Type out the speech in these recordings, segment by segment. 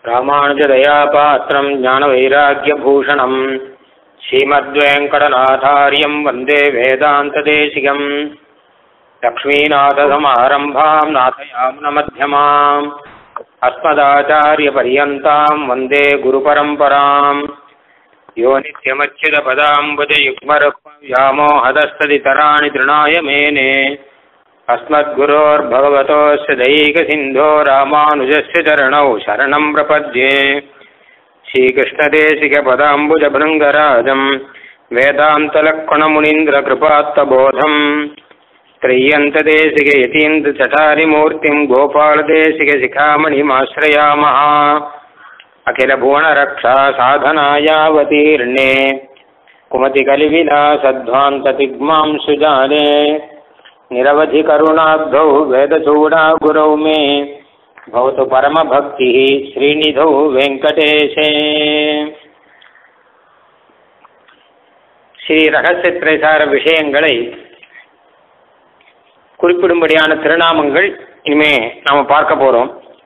ராமானுஜதயாபாத்திரம் ஞானவைராக்கியபூஷணம் ஸ்ரீமத்வேங்கடநாதாரியம் வந்தே வேதாந்ததேசிகம் லக்ஷ்மீநாதசமாரம்பாம் நாதயாம்னமध्यமாம் अस्मदाचार्यपर्यन्ताम् वन्दे गुरुपरम्पराम् यो नित्यमच्युतपदाम्बुजयुग्मरुक्मव्यामोहदस्तदितराणि तृणाय मेने अस्मद्गुरोर्भगवतोऽस्य दैकसिन्धो रामानुजस्य चरणौ शरणं प्रपद्ये श्रीकृष्णदेशिकपदाम्बुजभृङ्गराजम् वेदान्तलक्ष्मणमुनीन्द्रकृपात्तबोधम् त्रय्यन्तदेशिकयतीन्द्रचटारिमूर्तिम् गोपालदेशिकशिखामणिमाश्रयामः अखिलभुवनरक्षा साधनायावतीर्णे कुमतिकलिविलासध्वान्ततिग्मां सुजाने निरवधिकरुणाब्धौ वेदचूडागुरौ मे भवतु परमभक्तिः श्रीनिधौ वेङ्कटेशे ஸ்ரீ ரகசியத்திரைசார விஷயங்களை குறிப்பிடும்படியான திருநாமங்கள் இனிமே நாம பார்க்க போறோம்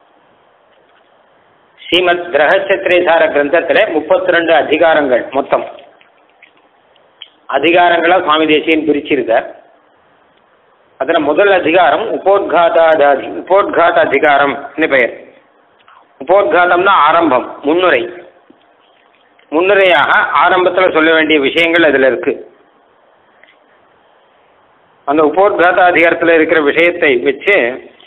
ஸ்ரீமத் ரகசியத்திரைசார கிரந்தத்துல முப்பத்தி ரெண்டு அதிகாரங்கள் மொத்தம் அதிகாரங்களா சுவாமி தேசியன் பிரிச்சிருக்கார் அதுல முதல் அதிகாரம் உபோத்காதாதி உபோத்காத அதிகாரம்னு பெயர் உபோத்காதம்னா ஆரம்பம் முன்னுரை முன்னுரையாக ஆரம்பத்தில் சொல்ல வேண்டிய விஷயங்கள் அதில் இருக்கு அந்த உபோத்காத அதிகாரத்தில் இருக்கிற விஷயத்தை வச்சு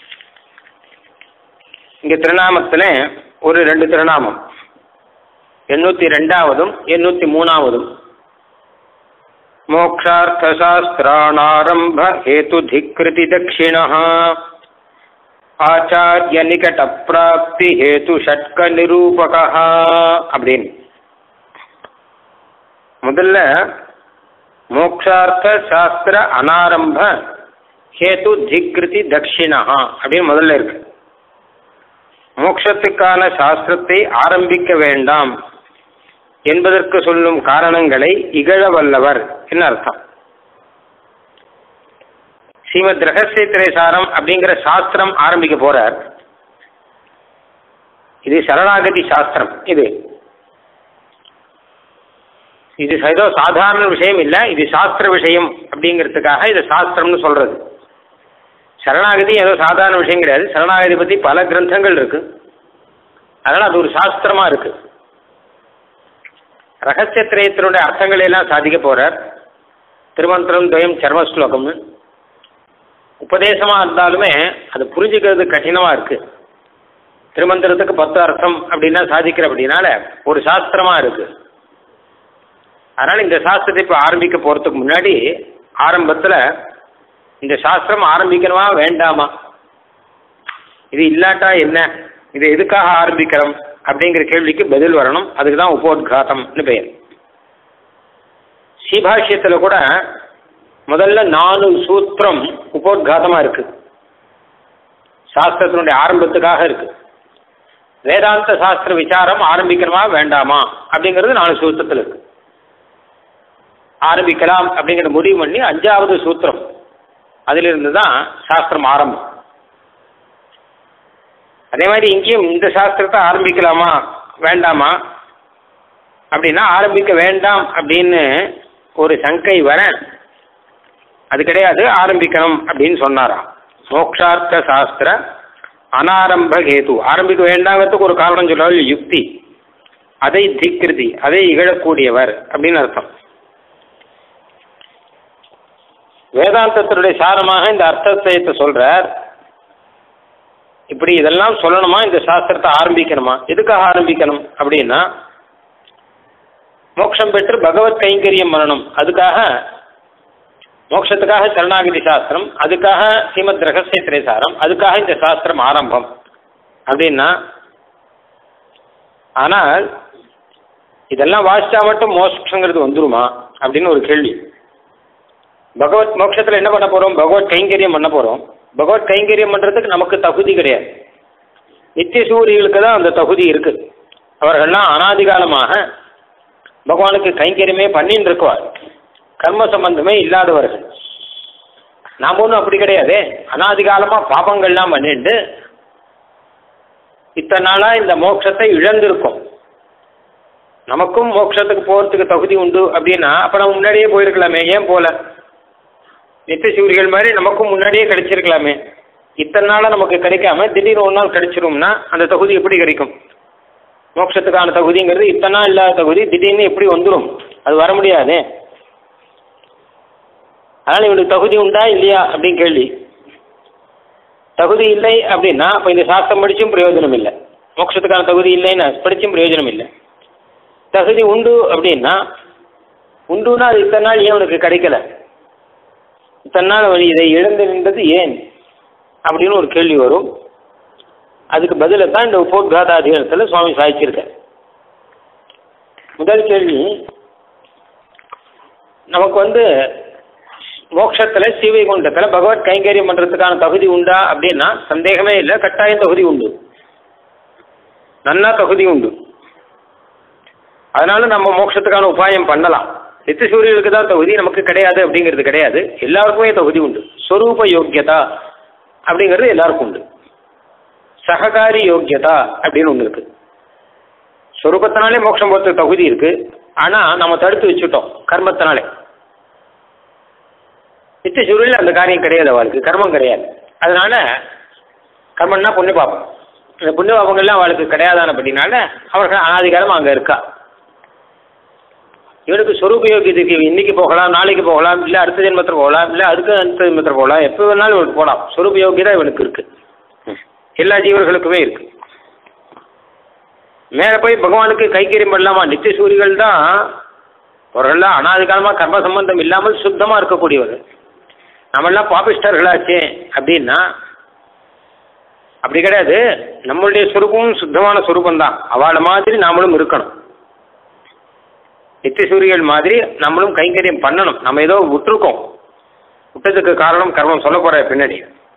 இங்க திருநாமத்தில் ஒரு ரெண்டு திருநாமம் எண்ணூத்தி ரெண்டாவதும் எண்ணூத்தி மூணாவதும் मोक्षार्थशास्त्राणारम्भ हेतुधिकृति दक्षिणः ஆச்சாரியநிகடப்பிராப்தி ஹேது ஷட்க நிரூபகா அப்படின்னு முதல்ல மோக்ஷார்த்த சாஸ்திர அனாரம்ப ஹேது திக்ருதி தட்சிணா அப்படின்னு முதல்ல இருக்கு மோட்சத்துக்கான சாஸ்திரத்தை ஆரம்பிக்க வேண்டாம் என்பதற்கு சொல்லும் காரணங்களை இகழ வல்லவர் என்ன அர்த்தம் ஸ்ரீமத் ரகசிய திரைசாரம் அப்படிங்கிற சாஸ்திரம் ஆரம்பிக்க போறார் இது சரணாகதி சாஸ்திரம் இது இது ஏதோ சாதாரண விஷயம் இல்லை இது சாஸ்திர விஷயம் அப்படிங்கிறதுக்காக இது சாஸ்திரம்னு சொல்றது சரணாகதி ஏதோ சாதாரண விஷயம் கிடையாது சரணாகதி பத்தி பல கிரந்தங்கள் இருக்கு அதனால அது ஒரு சாஸ்திரமா இருக்கு ரகசியத்திரயத்தினுடைய அர்த்தங்களை எல்லாம் சாதிக்க போறார் திருமந்திரம் துவயம் சர்ம ஸ்லோகம்னு உபதேசமா இருந்தாலுமே அது புரிஞ்சுக்கிறது கடினமா இருக்கு திருமந்திரத்துக்கு பத்து அர்த்தம் அப்படின்னா சாதிக்கிற அப்படின்னால ஒரு சாஸ்திரமா இருக்கு அதனால இந்த சாஸ்திரத்தை இப்போ ஆரம்பிக்க போறதுக்கு முன்னாடி ஆரம்பத்துல இந்த சாஸ்திரம் ஆரம்பிக்கணுமா வேண்டாமா இது இல்லாட்டா என்ன இது எதுக்காக ஆரம்பிக்கிறோம் அப்படிங்கிற கேள்விக்கு பதில் வரணும் அதுக்கு தான் உபோத்காதம்னு பெயர் ஸ்ரீபாஷ்யத்தில் கூட முதல்ல நாலு சூத்திரம் உபோத்காதமாக இருக்கு சாஸ்திரத்தினுடைய ஆரம்பத்துக்காக இருக்கு வேதாந்த சாஸ்திர விசாரம் ஆரம்பிக்கணுமா வேண்டாமா அப்படிங்கிறது நாலு சூத்திரத்தில் இருக்கு ஆரம்பிக்கலாம் அப்படிங்கிற முடிவு பண்ணி அஞ்சாவது சூத்திரம் அதிலிருந்து தான் சாஸ்திரம் ஆரம்பம் அதே மாதிரி இங்கேயும் இந்த சாஸ்திரத்தை ஆரம்பிக்கலாமா வேண்டாமா அப்படின்னா ஆரம்பிக்க வேண்டாம் அப்படின்னு ஒரு சங்கை வர அது கிடையாது ஆரம்பிக்கணும் அப்படின்னு சொன்னாராம் மோக்ஷார்த்த சாஸ்திர அனாரம்ப கேது ஆரம்பிக்க வேண்டாங்கிறதுக்கு ஒரு காரணம் சொல்றாரு யுக்தி அதை திக்கிருதி அதை இகழக்கூடியவர் அப்படின்னு அர்த்தம் வேதாந்தத்தினுடைய சாரமாக இந்த அர்த்தத்தை சொல்றார் இப்படி இதெல்லாம் சொல்லணுமா இந்த சாஸ்திரத்தை ஆரம்பிக்கணுமா எதுக்காக ஆரம்பிக்கணும் அப்படின்னா மோட்சம் பெற்று பகவத் கைங்கரியம் பண்ணணும் அதுக்காக மோட்சத்துக்காக சரணாகதி சாஸ்திரம் அதுக்காக ஸ்ரீமத் ரகசிய திரைசாரம் அதுக்காக இந்த சாஸ்திரம் ஆரம்பம் அப்படின்னா ஆனால் இதெல்லாம் வாசிச்சா மட்டும் மோட்சங்கிறது வந்துருமா அப்படின்னு ஒரு கேள்வி பகவத் மோட்சத்தில் என்ன பண்ண போறோம் பகவத் கைங்கரியம் பண்ண போறோம் பகவத் கைங்கரியம் பண்றதுக்கு நமக்கு தகுதி கிடையாது நித்திய சூரியர்களுக்கு தான் அந்த தகுதி இருக்கு அவர்கள்லாம் அனாதிகாலமாக பகவானுக்கு கைங்கரியமே பண்ணின்னு இருக்குவார் கர்ம சம்பந்தமே இல்லாதவர்கள் நாம் ஒன்றும் அப்படி கிடையாது அனாதிகாலமாக பாபங்கள்லாம் பண்ணிட்டு இத்தனை நாளா இந்த மோட்சத்தை இழந்திருக்கோம் நமக்கும் மோட்சத்துக்கு போகிறதுக்கு தகுதி உண்டு அப்படின்னா அப்போ நம்ம முன்னாடியே போயிருக்கலாமே ஏன் போல நித்திய சூரியர்கள் மாதிரி நமக்கும் முன்னாடியே கிடைச்சிருக்கலாமே இத்தனை நாளாக நமக்கு கிடைக்காம திடீர்னு ஒரு நாள் கிடைச்சிரும்னா அந்த தகுதி எப்படி கிடைக்கும் மோட்சத்துக்கான தகுதிங்கிறது இத்தனை நாள் இல்லாத தகுதி திடீர்னு எப்படி வந்துடும் அது வர முடியாதே அதனால் இவனுக்கு தகுதி உண்டா இல்லையா அப்படின்னு கேள்வி தகுதி இல்லை அப்படின்னா அப்போ இந்த சாஸ்திரம் படிச்சும் பிரயோஜனம் இல்லை மோட்சத்துக்கான தகுதி இல்லைன்னு படிச்சும் பிரயோஜனம் இல்லை தகுதி உண்டு அப்படின்னா உண்டுன்னா அது இத்தனை நாள் ஏன் உனக்கு கிடைக்கல இத்தனை நாள் அவன் இதை இழந்து நின்றது ஏன் அப்படின்னு ஒரு கேள்வி வரும் அதுக்கு பதிலை தான் இந்த உபோத்காதாதிகாரத்தில் சுவாமி சாதிச்சிருக்கார் முதல் கேள்வி நமக்கு வந்து மோட்சத்தில் ஸ்ரீவைகுண்டத்தில் பகவத் கைங்கரியம் பண்ணுறதுக்கான தகுதி உண்டா அப்படின்னா சந்தேகமே இல்லை கட்டாயம் தகுதி உண்டு நன்னா தகுதி உண்டு அதனால நம்ம மோட்சத்துக்கான உபாயம் பண்ணலாம் நித்திய சூரியனுக்கு தான் தகுதி நமக்கு கிடையாது அப்படிங்கிறது கிடையாது எல்லாருக்குமே தகுதி உண்டு ஸ்வரூப யோக்கியதா அப்படிங்கிறது எல்லாருக்கும் உண்டு சககாரி யோக்கியதா அப்படின்னு ஒன்று இருக்கு ஸ்வரூபத்தினாலே மோட்சம் போகிறதுக்கு தகுதி இருக்கு ஆனால் நம்ம தடுத்து வச்சுட்டோம் கர்மத்தினாலே நித்திய சூரியனில் அந்த காரியம் கிடையாது அவளுக்கு கர்மம் கிடையாது அதனால கர்மம்னா புண்ணிய பாப்பம் இந்த புண்ணிய பாப்பங்கள்லாம் அவளுக்கு கிடையாதான அப்படின்னால அவர்கள் அனாதிகாரமாக அங்கே இருக்கா இவனுக்கு சொரூப யோகியத்துக்கு இன்னைக்கு போகலாம் நாளைக்கு போகலாம் இல்லை அடுத்த ஜென்மத்தில் போகலாம் இல்லை அடுத்த அடுத்த ஜென்மத்தில் போகலாம் எப்போ வேணாலும் இவனுக்கு போகலாம் சொரூப யோகியதா இவனுக்கு இருக்கு எல்லா ஜீவர்களுக்குமே இருக்கு மேலே போய் பகவானுக்கு கைக்கரியம் பண்ணலாமா நித்திய சூரிகள் தான் அவர்கள்லாம் அனாதி காலமாக கர்ம சம்பந்தம் இல்லாமல் சுத்தமாக இருக்கக்கூடியவர் நம்மெல்லாம் பாபிஸ்டர்களாச்சே அப்படின்னா அப்படி கிடையாது நம்மளுடைய சுரூபமும் சுத்தமான சுரூபம் தான் அவளை மாதிரி நாமளும் இருக்கணும் நித்திய சூரியர்கள் மாதிரி நம்மளும் கைங்கரியம் பண்ணணும் நம்ம ஏதோ விட்டுருக்கோம் விட்டதுக்கு காரணம் கர்மம் சொல்ல போற பின்னாடி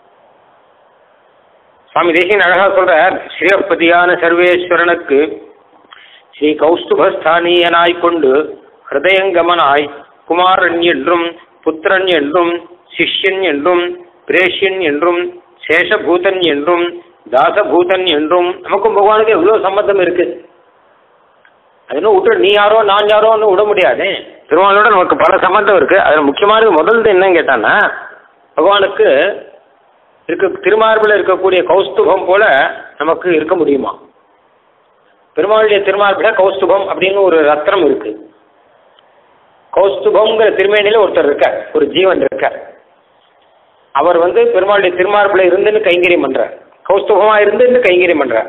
சுவாமி தேசியன் அழகா சொல்றார் ஸ்ரீபதியான சர்வேஸ்வரனுக்கு ஸ்ரீ கௌஸ்துபஸ்தானியனாய் கொண்டு ஹிருதயங்கமனாய் குமாரன் என்றும் புத்திரன் என்றும் சிஷ்யன் என்றும் பிரேஷ்யன் என்றும் சேஷபூதன் என்றும் தாசபூதன் என்றும் நமக்கும் பகவானுக்கு எவ்வளோ சம்பந்தம் இருக்கு அது இன்னும் விட்டு நீ யாரோ நான் யாரோன்னு விட முடியாது திருவானோட நமக்கு பல சம்பந்தம் இருக்கு அதில் முக்கியமானது முதல்து என்னன்னு கேட்டான்னா பகவானுக்கு இருக்க திருமார்பில் இருக்கக்கூடிய கௌஸ்துபம் போல நமக்கு இருக்க முடியுமா பெருமாளுடைய திருமார்பில் கௌஸ்துபம் அப்படின்னு ஒரு ரத்னம் இருக்கு கௌஸ்துபம்ங்கிற திருமேனியில் ஒருத்தர் இருக்கார் ஒரு ஜீவன் இருக்கார் அவர் வந்து பெருமாளுடைய திருமார்பில் இருந்துன்னு கைங்கரியம் பண்றார் கௌஸ்துபமா இருந்துன்னு கைங்கரியம் பண்றார்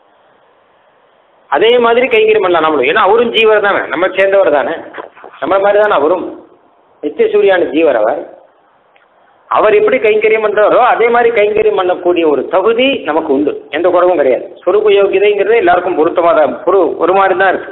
அதே மாதிரி கைங்கரியம் பண்ணலாம் நம்மளும் ஏன்னா அவரும் ஜீவர் தானே நம்ம சேர்ந்தவர் தானே நம்மள மாதிரி தானே அவரும் நித்திய சூரியான ஜீவர் அவர் அவர் எப்படி கைங்கரியம் பண்றாரோ அதே மாதிரி கைங்கரியம் பண்ணக்கூடிய ஒரு தகுதி நமக்கு உண்டு எந்த குறவும் கிடையாது சொரூப யோகியதைங்கிறது எல்லாருக்கும் பொருத்தமாக தான் ஒரு ஒரு மாதிரி தான் இருக்கு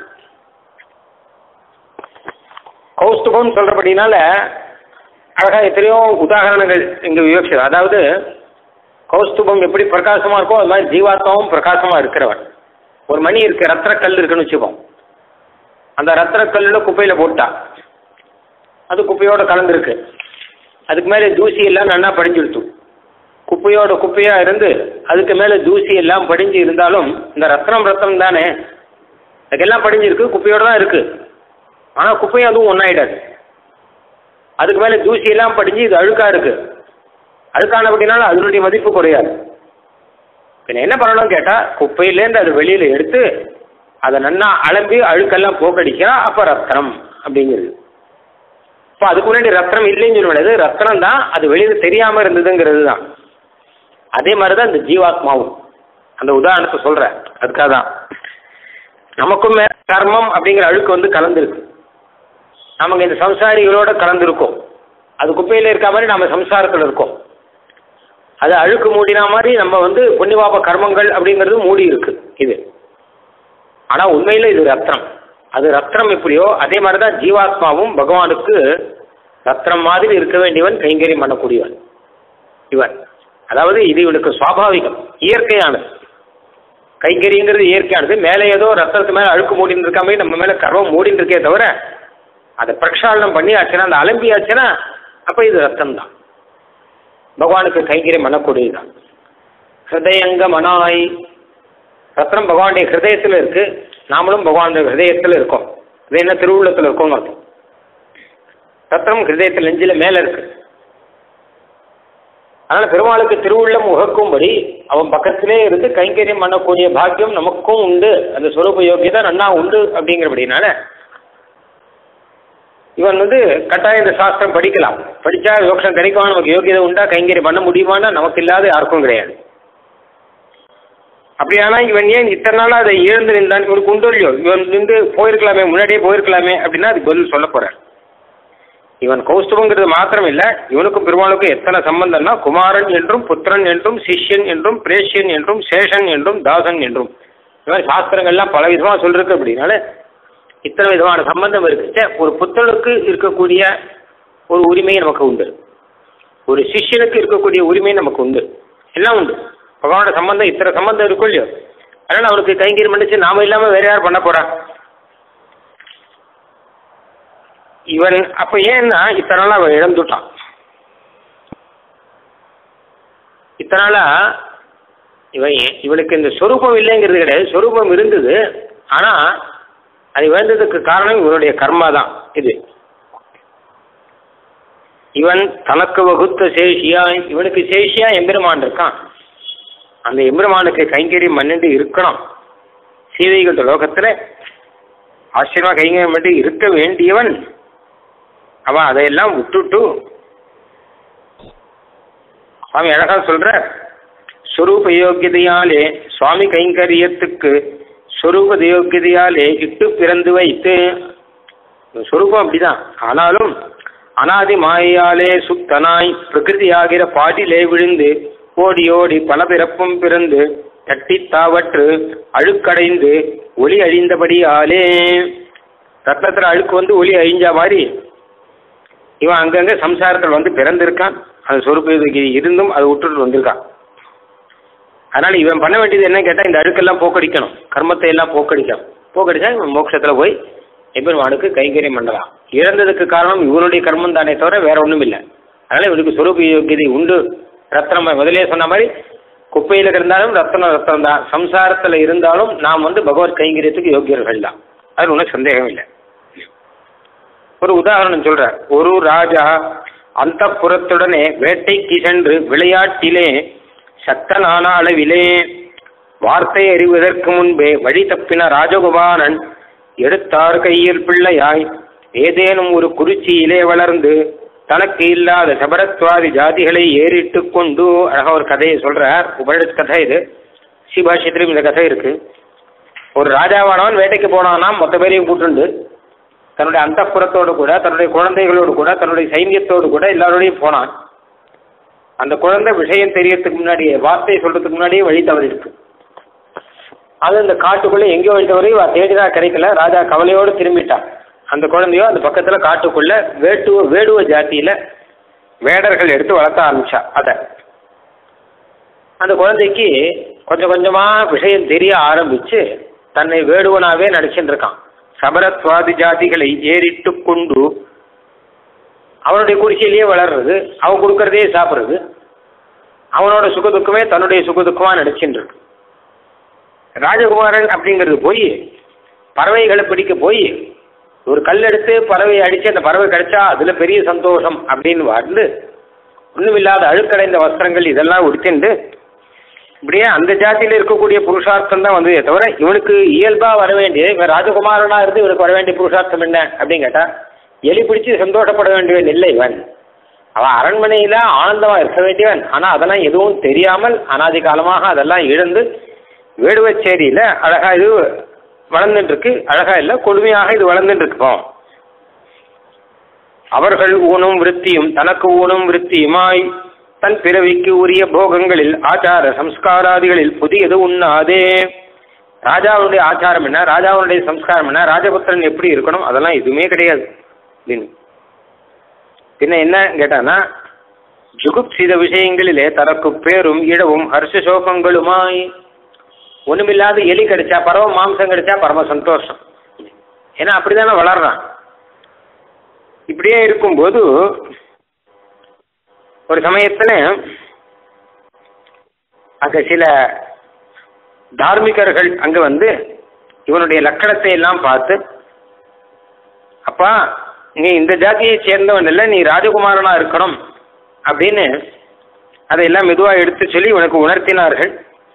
கௌஸ்துபம் சொல்றபடினால அழகா எத்தனையோ உதாரணங்கள் இங்க விவக்ஷம் அதாவது கௌஸ்துபம் எப்படி பிரகாசமா இருக்கோ அது மாதிரி ஜீவாத்மாவும் பிரகாசமா இருக்கிறவன் ஒரு மணி இருக்கு ரத்னக்கல் இருக்குன்னு வச்சுப்போம் அந்த ரத்னக்கல்லில் குப்பையில் போட்டா அது குப்பையோட கலந்துருக்கு அதுக்கு மேலே தூசி எல்லாம் நல்லா படிஞ்சிடுத்து குப்பையோட குப்பையா இருந்து அதுக்கு மேலே தூசி எல்லாம் படிஞ்சு இருந்தாலும் இந்த ரத்னம் ரத்னம் தானே அதுக்கெல்லாம் படிஞ்சிருக்கு குப்பையோட தான் இருக்கு ஆனால் குப்பையும் அதுவும் ஒன்றாயிடாது அதுக்கு மேலே தூசி எல்லாம் படிஞ்சு இது அழுக்கா இருக்கு அழுக்கான அப்படின்னாலும் அதனுடைய மதிப்பு குறையாது பின்ன என்ன பண்ணணும் கேட்டால் குப்பையிலேருந்து அது வெளியில் எடுத்து அதை நன்னா அலம்பி அழுக்கெல்லாம் போக்கடிக்கிறா அப்போ ரத்னம் அப்படிங்கிறது இப்போ அதுக்கு முன்னாடி ரத்னம் இல்லைன்னு சொல்ல முடியாது ரத்னம் தான் அது வெளியில் தெரியாமல் இருந்ததுங்கிறது தான் அதே மாதிரி தான் இந்த ஜீவாத்மாவும் அந்த உதாரணத்தை சொல்கிறேன் அதுக்காக தான் நமக்கும் மேல கர்மம் அப்படிங்கிற அழுக்கு வந்து கலந்துருக்கு நமக்கு இந்த சம்சாரிகளோட கலந்துருக்கோம் அது குப்பையில் இருக்க மாதிரி நம்ம சம்சாரத்தில் இருக்கோம் அது அழுக்கு மூடின மாதிரி நம்ம வந்து புண்ணியபாப கர்மங்கள் அப்படிங்கிறது மூடி இருக்கு இது ஆனால் உண்மையில் இது ரத்னம் அது ரத்னம் எப்படியோ அதே மாதிரி தான் ஜீவாத்மாவும் பகவானுக்கு ரத்னம் மாதிரி இருக்க வேண்டியவன் கைங்கரியம் பண்ணக்கூடியவன் இவன் அதாவது இது இவனுக்கு சுவாபாவிகம் இயற்கையானது கைங்கரிங்கிறது இயற்கையானது மேலே ஏதோ ரத்தத்துக்கு மேலே அழுக்கு மூடின்னு இருக்காம நம்ம மேலே கர்வம் மூடின்னு இருக்கே தவிர அதை பிரக்ஷாலனம் பண்ணி ஆச்சுன்னா அந்த அலம்பி ஆச்சுன்னா அப்போ இது ரத்தம் தான் பகவானுக்கு கைங்கரியம் பண்ணக்கூடியதுதான் ஹிருதயங்க மனாய் ரத்னம் பகவானுடைய ஹிருதயத்தில் இருக்கு நாமளும் பகவானுடைய ஹிருதயத்தில் இருக்கோம் இது என்ன திருவுள்ளத்தில் இருக்கோம் அர்த்தம் ரத்னம் ஹிருதயத்தில் நெஞ்சில மேல இருக்கு அதனால பெருமாளுக்கு திருவுள்ளம் உகக்கும்படி அவன் பக்கத்திலே இருந்து கைங்கரியம் பண்ணக்கூடிய பாக்கியம் நமக்கும் உண்டு அந்த ஸ்வரூப யோகியதை நன்னா உண்டு அப்படிங்கிறபடினால இவன் வந்து கட்டாயம் இந்த சாஸ்திரம் படிக்கலாம் படிச்சா யோகம் கிடைக்குமா நமக்கு யோகியதை உண்டா கைங்கரியம் பண்ண முடியுமான்னா நமக்கு இல்லாத யாருக்கும் கிடையாது அப்படியானா இவன் ஏன் இத்தனை நாளா அதை இழந்து நின்றான் இவனுக்கு உண்டோ இல்லையோ இவன் நின்று போயிருக்கலாமே முன்னாடியே போயிருக்கலாமே அப்படின்னா அதுக்கு பதில் சொல்ல போறார் இவன் கௌஸ்துவங்கிறது மாத்திரம் இல்ல இவனுக்கும் பெருமாளுக்கும் எத்தனை சம்பந்தம்னா குமாரன் என்றும் புத்திரன் என்றும் சிஷ்யன் என்றும் பிரேஷ்யன் என்றும் சேஷன் என்றும் தாசன் என்றும் இந்த மாதிரி சாஸ்திரங்கள்லாம் பல விதமா சொல்லிருக்கு அப்படின்னால இத்தனை விதமான சம்பந்தம் இருக்கு ச்சே, ஒரு புத்தனுக்கு இருக்கக்கூடிய ஒரு உரிமை நமக்கு உண்டு ஒரு சிஷ்யனுக்கு இருக்கக்கூடிய உரிமை நமக்கு உண்டு எல்லாம் உண்டு பகவானோட சம்பந்தம் இத்தனை சம்பந்தம் இருக்கும் இல்லையோ அதனால அவனுக்கு கைங்கரியம் பண்ணிச்சு நாம இல்லாம வேற யார் பண்ண போறா இவன் அப்ப ஏன்னா இத்தனை நாள் அவன் இழந்துட்டான் இத்தனை நாளா இவன் ஏன் இவனுக்கு இந்த சொரூபம் இல்லைங்கிறது கிடையாது சொரூபம் இருந்தது ஆனா அது இழந்ததுக்கு காரணம் இவனுடைய கர்மா தான் இது இவன் தனக்கு வகுத்த சேஷியா இவனுக்கு சேஷியா எம்பெருமான் இருக்கான் அந்த எம்பெருமானுக்கு கைங்கரியம் பண்ணிட்டு இருக்கணும் சீதைகள் லோகத்துல ஆச்சரியமா கைங்கரியம் பண்ணிட்டு இருக்க வேண்டியவன் அவன் அதையெல்லாம் விட்டுட்டு சுவாமி அழகா சொல்ற ஸ்வரூப யோக்கியதையாலே சுவாமி கைங்கரியத்துக்கு ஸ்வரூப யோக்கியதையாலே இட்டு பிறந்து வைத்து ஸ்வரூபம் அப்படிதான் ஆனாலும் அனாதி மாயாலே சுத்தனாய் பிரகிருதியாகிற பாட்டிலே விழுந்து ஓடி ஓடி பல பிறப்பும் பிறந்து தட்டி தாவற்று அழுக்கடைந்து ஒளி அழிந்தபடியாலே ரத்தத்துல அழுக்கு வந்து ஒளி அழிஞ்ச மாதிரி இவன் அங்கங்க சம்சாரத்தில் வந்து பிறந்திருக்கான் அந்த சொருப்பு இருந்தும் அதை விட்டுட்டு வந்திருக்கான் அதனால இவன் பண்ண வேண்டியது என்ன கேட்டா இந்த அழுக்கெல்லாம் போக்கடிக்கணும் கர்மத்தை எல்லாம் போக்கடிக்கணும் போக்கடிச்சா இவன் மோட்சத்துல போய் எம்பெருமானுக்கு கைங்கரியம் பண்ணலாம் இழந்ததுக்கு காரணம் இவனுடைய கர்மம் தானே தவிர வேற ஒண்ணும் இல்லை அதனால இவனுக்கு சொரூப யோகியதை உண்டு ரத்னம் முதலே சொன்ன மாதிரி குப்பையில இருந்தாலும் ரத்தனம் ரத்தம் தான் சம்சாரத்துல இருந்தாலும் நாம் வந்து பகவத் கைங்கரியத்துக்கு யோக்கியர்கள் தான் அது ஒன்றும் சந்தேகம் இல்லை ஒரு உதாரணம் சொல்ற ஒரு ராஜா அந்த புறத்துடனே வேட்டைக்கு சென்று விளையாட்டிலே சக்தனான அளவிலே வார்த்தை அறிவதற்கு முன்பே வழி தப்பின ராஜகுமாரன் எடுத்தார் கையில் பிள்ளையாய் ஏதேனும் ஒரு குறிச்சியிலே வளர்ந்து தனக்கு இல்லாத சபரத்வாதி ஜாதிகளை ஏறிட்டு கொண்டு அழகா ஒரு கதையை சொல்றார் உபனிஷத் கதை இது சிபாஷித்திலும் இந்த கதை இருக்கு ஒரு ராஜாவானவன் வேட்டைக்கு போனான்னா மொத்த பேரையும் கூட்டுண்டு தன்னுடைய அந்தப்புறத்தோடு கூட தன்னுடைய குழந்தைகளோடு கூட தன்னுடைய சைன்யத்தோடு கூட எல்லாரோடையும் போனான் அந்த குழந்தை விஷயம் தெரியறதுக்கு முன்னாடியே வார்த்தையை சொல்றதுக்கு முன்னாடியே வழி தவறி இருக்கு அது அந்த காட்டுக்குள்ள எங்கேயோ வழி தவறி இவ தேடிதான் கிடைக்கல ராஜா கவலையோடு திரும்பிட்டான் அந்த குழந்தையோ அந்த பக்கத்துல காட்டுக்குள்ள வேட்டுவ வேடுவ ஜாத்தியில வேடர்கள் எடுத்து வளர்த்த ஆரம்பிச்சா அத அந்த குழந்தைக்கு கொஞ்சம் கொஞ்சமா விஷயம் தெரிய ஆரம்பிச்சு தன்னை வேடுவனாவே நடிச்சுட்டு இருக்கான் சபரத்வாதி ஜாதிகளை ஏறிட்டு கொண்டு அவனுடைய குறிச்சியிலேயே வளர்றது அவன் கொடுக்கறதே சாப்பிட்றது அவனோட சுகதுக்கமே தன்னுடைய சுகதுக்கமா நடிச்சுட்டு இருக்கு ராஜகுமாரன் அப்படிங்கிறது போய் பறவைகளை பிடிக்க போய் ஒரு கல் எடுத்து பறவையை அடிச்சு அந்த பறவை கிடைச்சா அதுல பெரிய சந்தோஷம் அப்படின்னு வந்து ஒண்ணுமில்லாத அழுக்கடைந்த வஸ்திரங்கள் இதெல்லாம் உடுத்திண்டு இப்படியே அந்த ஜாதியில இருக்கக்கூடிய புருஷார்த்தம் தான் வந்ததே தவிர இவனுக்கு இயல்பா வர வேண்டிய இவன் ராஜகுமாரனா இருந்து இவனுக்கு வர வேண்டிய புருஷார்த்தம் என்ன அப்படின்னு கேட்டா எலி பிடிச்சு சந்தோஷப்பட வேண்டியவன் இல்லை இவன் அவன் அரண்மனையில ஆனந்தமா இருக்க வேண்டியவன் ஆனா அதெல்லாம் எதுவும் தெரியாமல் அனாதி காலமாக அதெல்லாம் இழந்து வேடுவச்சேரியில அழகா இது வளர்ந்துட்டு இருக்கு அழகா இல்ல கொடுமையாக இது வளர்ந்துட்டு இருக்கோம் அவர்கள் ஊனும் விருத்தியும் தனக்கு ஊனும் விருத்தியுமாய் தன் பிறவிக்கு உரிய போகங்களில் ஆச்சார சம்ஸ்காராதிகளில் புதியது உண்ணாதே ராஜாவுடைய ஆச்சாரம் என்ன ராஜாவுடைய சம்ஸ்காரம் என்ன ராஜபுத்திரன் எப்படி இருக்கணும் அதெல்லாம் எதுவுமே கிடையாது அப்படின்னு பின்ன என்ன கேட்டானா ஜுகுப்சித விஷயங்களிலே தனக்கு பேரும் இடவும் ஹர்ஷ சோகங்களுமாய் ஒண்ணுமில்லாத எலி கிடைச்சா பரவ மாம்சம் கிடைச்சா பரம சந்தோஷம் ஏன்னா அப்படிதானே வளர்றான் இப்படியே இருக்கும்போது ஒரு சமயத்துல அங்க சில தார்மிகர்கள் அங்க வந்து இவனுடைய லக்கணத்தை எல்லாம் பார்த்து அப்பா நீ இந்த ஜாதியை சேர்ந்தவன் இல்லை நீ ராஜகுமாரனா இருக்கணும் அப்படின்னு அதையெல்லாம் மெதுவாக எடுத்து சொல்லி இவனுக்கு உணர்த்தினார்கள்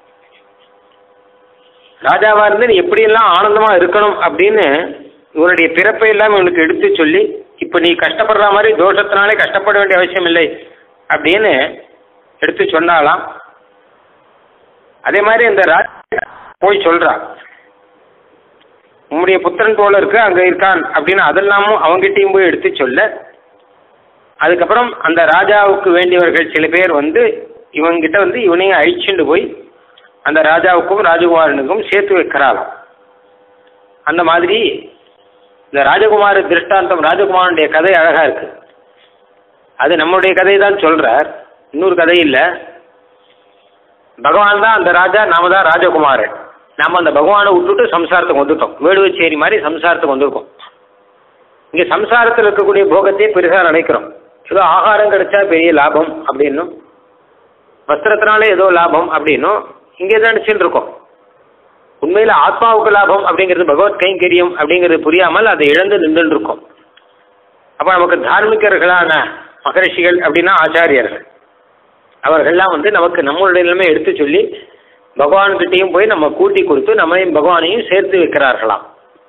ராஜாவா இருந்து நீ எப்படியெல்லாம் ஆனந்தமா இருக்கணும் அப்படின்னு இவனுடைய பிறப்பை எல்லாம் இவனுக்கு எடுத்து சொல்லி இப்போ நீ கஷ்டப்படுற மாதிரி தோஷத்தினாலே கஷ்டப்பட வேண்டிய அவசியம் இல்லை அப்படின்னு எடுத்து சொன்னாலாம் அதே மாதிரி அந்த ராஜா போய் சொல்றான் உம்முடைய புத்திரன் போல இருக்கு அங்க இருக்கான் அப்படின்னு அதெல்லாமும் அவங்கிட்டையும் போய் எடுத்து சொல்ல அதுக்கப்புறம் அந்த ராஜாவுக்கு வேண்டியவர்கள் சில பேர் வந்து இவங்கிட்ட வந்து இவனையும் அழிச்சுண்டு போய் அந்த ராஜாவுக்கும் ராஜகுமாரனுக்கும் சேர்த்து வைக்கிறாளாம் அந்த மாதிரி இந்த ராஜகுமார திருஷ்டாந்தம் ராஜகுமாரனுடைய கதை அழகா இருக்கு அது நம்மளுடைய கதை தான் சொல்றார் இன்னொரு கதை இல்லை பகவான் தான் அந்த ராஜா நாம தான் ராஜகுமாரன் நாம அந்த பகவானை விட்டுட்டு சம்சாரத்துக்கு வந்துட்டோம் வேடுவச்சேரி மாதிரி சம்சாரத்துக்கு வந்திருக்கோம் இங்க சம்சாரத்தில் இருக்கக்கூடிய போகத்தையே பெருசா நினைக்கிறோம் ஏதோ ஆகாரம் கிடைச்சா பெரிய லாபம் அப்படின்னும் வஸ்திரத்தினாலே ஏதோ லாபம் அப்படின்னும் இங்கே தான் நினச்சிட்டு இருக்கோம் உண்மையில் ஆத்மாவுக்கு லாபம் அப்படிங்கிறது பகவத் கைங்கரியம் அப்படிங்கிறது புரியாமல் அதை இழந்து நின்றுட்டு இருக்கோம் அப்போ நமக்கு தார்மிகர்களான மகரிஷிகள் அப்படின்னா ஆச்சாரியர்கள் அவர்கள்லாம் வந்து நமக்கு நம்மளுடைய நிலைமை எடுத்து சொல்லி பகவான்கிட்டையும் போய் நம்ம கூட்டி கொடுத்து நம்மையும் பகவானையும் சேர்த்து வைக்கிறார்களாம்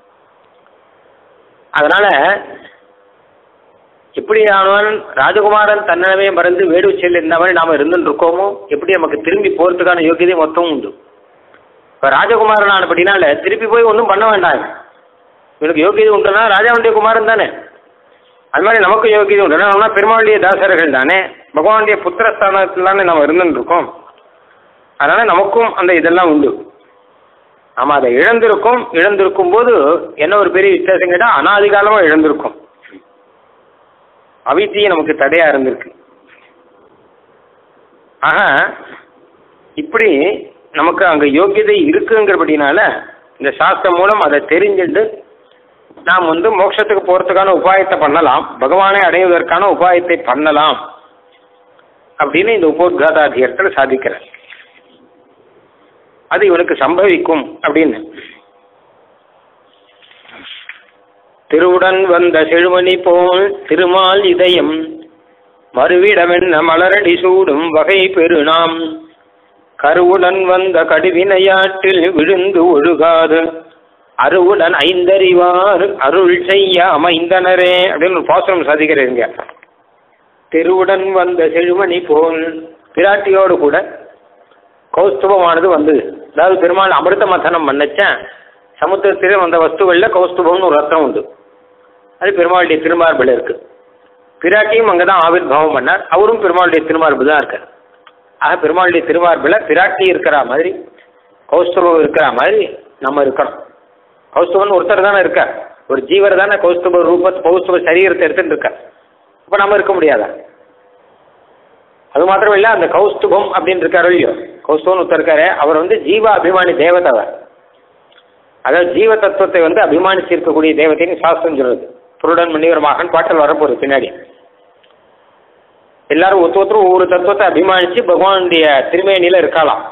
அதனால எப்படி ஆனவன் ராஜகுமாரன் தன்னவே மறந்து வேடு செல் இந்த மாதிரி நாம இருந்துட்டு இருக்கோமோ எப்படி நமக்கு திரும்பி போறதுக்கான யோகியதை மொத்தமும் உண்டு இப்போ ராஜகுமாரன் ஆனபடினால திருப்பி போய் ஒன்றும் பண்ண வேண்டாம் இவனுக்கு யோகியதை உண்டுனா ராஜாவுடைய குமாரன் தானே அது மாதிரி நமக்கு யோகியதை உண்டு நம்ம பெருமாளுடைய தாசர்கள் தானே பகவானுடைய புத்திரஸ்தானத்தில் தானே நம்ம இருந்துட்டு இருக்கோம் அதனால நமக்கும் அந்த இதெல்லாம் உண்டு நம்ம அதை இழந்திருக்கோம் இழந்திருக்கும் போது என்ன ஒரு பெரிய வித்தியாசம் கேட்டால் அனாதிகாலமாக இழந்திருக்கும் அவித்தியை நமக்கு தடையா இருந்திருக்கு ஆக இப்படி நமக்கு அங்க யோக்கியதை இருக்குங்கிறபடினால இந்த சாஸ்திரம் மூலம் அதை தெரிஞ்சுட்டு நாம் வந்து மோட்சத்துக்கு போறதுக்கான உபாயத்தை பண்ணலாம் பகவானை அடைவதற்கான உபாயத்தை பண்ணலாம் அப்படின்னு இந்த உபோத்காதாதிகத்தில் சாதிக்கிறார் அது இவனுக்கு சம்பவிக்கும் அப்படின்னு திருவுடன் வந்த செழுமணி போல் திருமால் இதயம் மறுவிடமென்ன மலரடி சூடும் வகை பெருநாம் கருவுடன் வந்த கடுவினையாற்றில் விழுந்து ஒழுகாது அருவுடன் ஐந்தறிவார் அருள் செய்ய அமைந்தனரே அப்படின்னு ஒரு பாசனம் சாதிக்கிறீங்க திருவுடன் வந்த செழுமணி போல் பிராட்டியோடு கூட கௌஸ்துபமானது வந்தது அதாவது பெருமாள் அமிர்த மதனம் பண்ணச்சேன் சமுத்திரத்திலே வந்த வஸ்துகளில் கௌஸ்துபம்னு ஒரு ரத்னம் உண்டு அது பெருமாளுடைய திருமார்பில் இருக்கு பிராட்டியும் அங்கே தான் ஆவிர் பாவம் பண்ணார் அவரும் பெருமாளுடைய திருமார்பு தான் இருக்கார் ஆக பெருமாளுடைய திருமார்பில் பிராட்டி இருக்கிற மாதிரி கௌஸ்துபம் இருக்கிற மாதிரி நம்ம இருக்கணும் கௌஸ்துபன் ஒருத்தர் தானே இருக்கார் ஒரு ஜீவர் தானே கௌஸ்துப ரூப கௌஸ்துப சரீரத்தை எடுத்துட்டு இருக்கார் அப்போ நம்ம இருக்க முடியாதா அது மாத்திரம் இல்லை அந்த கௌஸ்துபம் அப்படின்னு இருக்காரு இல்லையோ கௌஸ்துபன் ஒருத்தர் இருக்காரு அவர் வந்து ஜீவ அபிமானி தேவதை அவர் அதாவது ஜீவ தத்துவத்தை வந்து அபிமானிச்சு இருக்கக்கூடிய தேவதைன்னு சாஸ்திரம் சொல்றது புருடன் மன்னிவர் மகன் பாட்டல் வரப்போகுது பின்னாடி எல்லாரும் ஒருத்த ஒருத்தரும் ஒவ்வொரு தத்துவத்தை அபிமானிச்சு பகவானுடைய திருமேனியில இருக்கலாம்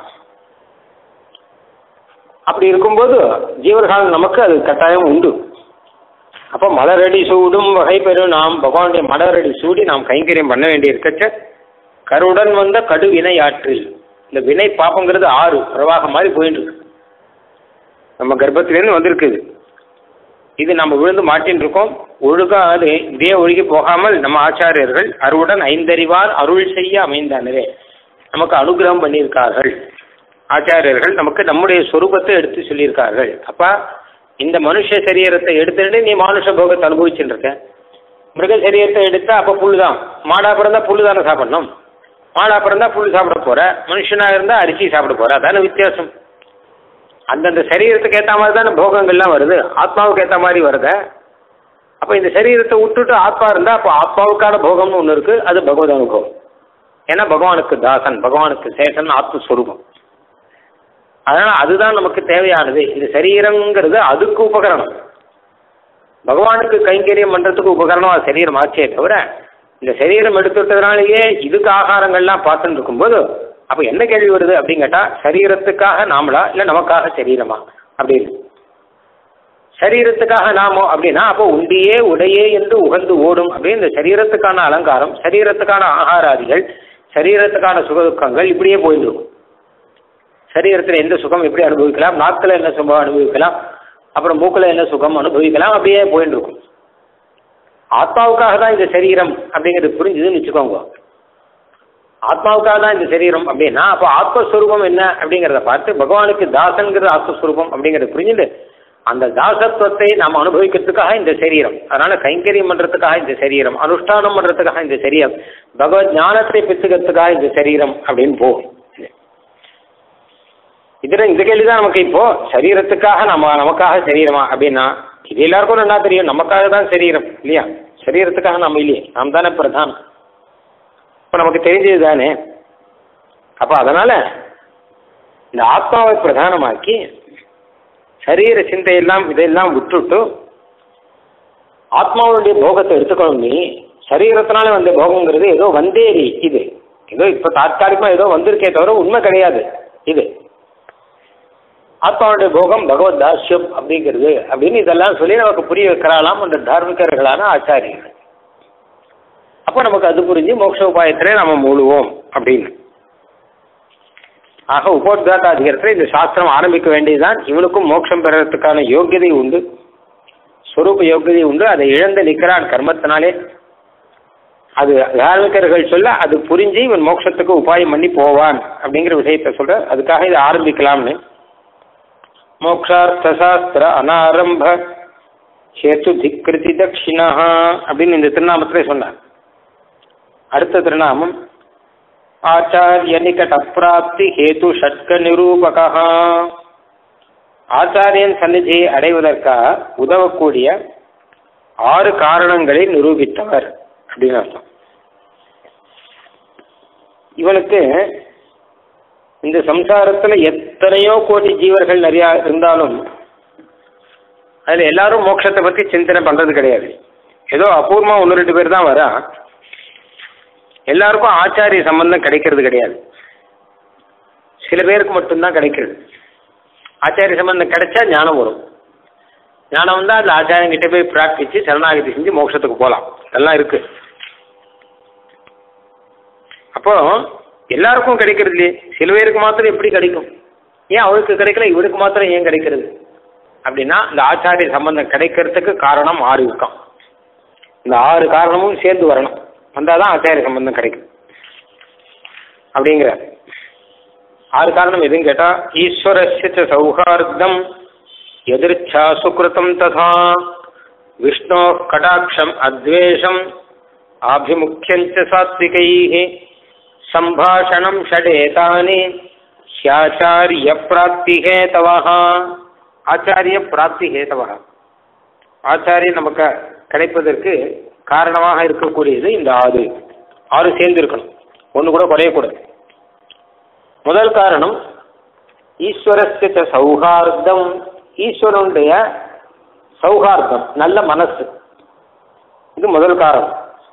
அப்படி இருக்கும்போது ஜீவர்கள் நமக்கு அது கட்டாயம் உண்டு அப்போ மலரடி சூடும் வகை பெறும் நாம் பகவானுடைய மலரடி சூடி நாம் கைங்கரியம் பண்ண வேண்டி இருக்கச்ச கருடன் வந்த கடு வினை ஆற்றில் இந்த வினை பாப்பங்கிறது ஆறு பிரவாகம் மாதிரி போயிட்டு இருக்கு நம்ம கர்ப்பத்திலேருந்து வந்திருக்குது இது நம்ம விழுந்து மாட்டின்னு இருக்கோம் ஒழுகாது இதே ஒழுகி போகாமல் நம்ம ஆச்சாரியர்கள் அருவுடன் ஐந்தறிவார் அருள் செய்ய அமைந்தானரே நமக்கு அனுகிரகம் பண்ணியிருக்கார்கள் ஆச்சாரியர்கள் நமக்கு நம்முடைய சொரூபத்தை எடுத்து சொல்லியிருக்கார்கள் அப்பா இந்த மனுஷ சரீரத்தை எடுத்துட்டு நீ மானுஷ போகத்தை அனுபவிச்சுட்டு இருக்க மிருக சரீரத்தை எடுத்தா அப்போ புல் தான் மாடா பிறந்தா புல் தானே சாப்பிடணும் மாடா பிறந்தா புல் சாப்பிட போற மனுஷனா இருந்தா அரிசி சாப்பிட போற அதான வித்தியாசம் அந்தந்த சரீரத்துக்கு ஏற்ற மாதிரி தானே போகங்கள்லாம் வருது ஆத்மாவுக்கு ஏற்ற மாதிரி வருது அப்போ இந்த சரீரத்தை விட்டுட்டு ஆத்மா இருந்தால் அப்போ ஆத்மாவுக்கான போகம்னு ஒன்று இருக்குது அது பகவத் அனுபவம் ஏன்னா பகவானுக்கு தாசன் பகவானுக்கு சேஷன் ஆத்மஸ்வரூபம் அதனால் அதுதான் நமக்கு தேவையானது இந்த சரீரங்கிறது அதுக்கு உபகரணம் பகவானுக்கு கைங்கரியம் பண்ணுறதுக்கு உபகரணம் அது சரீரம் ஆச்சே தவிர இந்த சரீரம் எடுத்துட்டதுனாலேயே இதுக்கு ஆகாரங்கள்லாம் பார்த்துட்டு இருக்கும்போது அப்போ என்ன கேள்வி வருது அப்படின்னு கேட்டா சரீரத்துக்காக நாமளா இல்லை நமக்காக சரீரமா அப்படின்னு சரீரத்துக்காக நாமோ அப்படின்னா அப்போ உண்டியே உடையே என்று உகந்து ஓடும் அப்படின்னு இந்த சரீரத்துக்கான அலங்காரம் சரீரத்துக்கான ஆகாராதிகள் சரீரத்துக்கான சுகதுக்கங்கள் இப்படியே போயிட்டு இருக்கும் சரீரத்தில் எந்த சுகம் எப்படி அனுபவிக்கலாம் நாக்கில் என்ன சுகம் அனுபவிக்கலாம் அப்புறம் மூக்கில் என்ன சுகம் அனுபவிக்கலாம் அப்படியே போயிட்டு இருக்கும் ஆத்மாவுக்காக தான் இந்த சரீரம் அப்படிங்கிறது புரிஞ்சுதுன்னு வச்சுக்கோங்க ஆத்மாவுக்காக தான் இந்த சரீரம் அப்படின்னா அப்போ ஆத்மஸ்வரூபம் என்ன அப்படிங்கிறத பார்த்து பகவானுக்கு தாசன்கிறது ஆத்மஸ்வரூபம் அப்படிங்கிறத புரிஞ்சுட்டு அந்த தாசத்துவத்தை நாம் அனுபவிக்கிறதுக்காக இந்த சரீரம் அதனால கைங்கரியம் பண்றதுக்காக இந்த சரீரம் அனுஷ்டானம் பண்றதுக்காக இந்த சரீரம் பகவத் ஞானத்தை பெற்றுக்கிறதுக்காக இந்த சரீரம் அப்படின்னு போகும் இதுல இந்த கேள்விதான் நமக்கு இப்போ சரீரத்துக்காக நம்ம நமக்காக சரீரமா அப்படின்னா இது எல்லாருக்கும் நல்லா தெரியும் நமக்காக தான் சரீரம் இல்லையா சரீரத்துக்காக நம்ம இல்லையே நாம் தானே பிரதானம் இப்போ நமக்கு தெரிஞ்சது தானே அப்போ அதனால இந்த ஆத்மாவை பிரதானமாக்கி சரீர சிந்தையெல்லாம் இதெல்லாம் விட்டுட்டு ஆத்மாவுடைய போகத்தை எடுத்துக்கணும் நீ சரீரத்தினால வந்த போகங்கிறது ஏதோ வந்தேரி இது ஏதோ இப்போ தாற்காலிகமாக ஏதோ வந்திருக்கே தவிர உண்மை கிடையாது இது ஆத்மாவுடைய போகம் பகவத் தாஸ்யம் அப்படிங்கிறது அப்படின்னு இதெல்லாம் சொல்லி நமக்கு புரிய வைக்கிறாளாம் அந்த தார்மிகர்களான ஆச்சாரியர்கள் அப்போ நமக்கு அது புரிஞ்சு மோட்ச உபாயத்திலே நம்ம மூழுவோம் அப்படின்னு ஆக உபோத்காட்டாதிகாரத்தில் இந்த சாஸ்திரம் ஆரம்பிக்க வேண்டியதுதான் இவனுக்கும் மோட்சம் பெறறதுக்கான யோக்கியதை உண்டு ஸ்வரூப யோக்கியதை உண்டு அதை இழந்து நிற்கிறான் கர்மத்தினாலே அது தார்மிகர்கள் சொல்ல அது புரிஞ்சு இவன் மோட்சத்துக்கு உபாயம் பண்ணி போவான் அப்படிங்கிற விஷயத்த சொல்ற அதுக்காக இதை ஆரம்பிக்கலாம்னு மோக்ஷார்த்த சாஸ்திர அனாரம்ப ஹேத்து திக்ருதி தட்சிணா அப்படின்னு இந்த திருநாமத்திலே சொன்னார் அடுத்த திருநாமம் ஆச்சாரிய நிகட பிராப்தி ஹேது ஷட்க நிரூபகா ஆச்சாரியன் சந்நிதியை அடைவதற்காக உதவக்கூடிய ஆறு காரணங்களை நிரூபித்தவர் அப்படின்னு அர்த்தம் இவனுக்கு இந்த சம்சாரத்துல எத்தனையோ கோடி ஜீவர்கள் நிறைய இருந்தாலும் அதுல எல்லாரும் மோட்சத்தை பத்தி சிந்தனை பண்றது கிடையாது ஏதோ அபூர்வமா ஒன்று ரெண்டு பேர் தான் வரா எல்லாருக்கும் ஆச்சாரிய சம்பந்தம் கிடைக்கிறது கிடையாது சில பேருக்கு மட்டும்தான் கிடைக்கிறது ஆச்சாரிய சம்பந்தம் கிடைச்சா ஞானம் வரும் ஞானம் வந்தால் அந்த ஆச்சாரியன் கிட்ட போய் பிரார்த்திச்சு சரணாகதி செஞ்சு மோட்சத்துக்கு போகலாம் இதெல்லாம் இருக்கு அப்போ எல்லாருக்கும் கிடைக்கிறது இல்லையே சில பேருக்கு மாத்திரம் எப்படி கிடைக்கும் ஏன் அவருக்கு கிடைக்கல இவருக்கு மாத்திரம் ஏன் கிடைக்கிறது அப்படின்னா இந்த ஆச்சாரிய சம்பந்தம் கிடைக்கிறதுக்கு காரணம் ஆறு இருக்கான் இந்த ஆறு காரணமும் சேர்ந்து வரணும் வந்தாதான் ஆச்சாரிய சம்பந்தம் கிடைக்கும் அப்படிங்கிற ஆறு காரணம் எதுன்னு கேட்டா ஈஸ்வரஸ்ய சௌஹார்தம் எதிர்ச்சா சுக்ருதம் ததா விஷ்ணோ கடாட்சம் அத்வேஷம் ஆபிமுக்கியஞ்ச சாத்விகை சம்பாஷணம் ஷடேதானி ஹியாச்சாரிய பிராப்தி ஹேதவா ஆச்சாரிய பிராப்தி ஹேதவா ஆச்சாரியன் நமக்கு கிடைப்பதற்கு காரணமாக இருக்கக்கூடியது இந்த ஆறு ஆறு சேர்ந்து இருக்கணும் ஒன்று கூட குறையக்கூடாது முதல் காரணம் ஈஸ்வரஸ்ய சௌஹார்தம் ஈஸ்வரனுடைய சௌஹார்தம் நல்ல மனசு இது முதல் காரணம்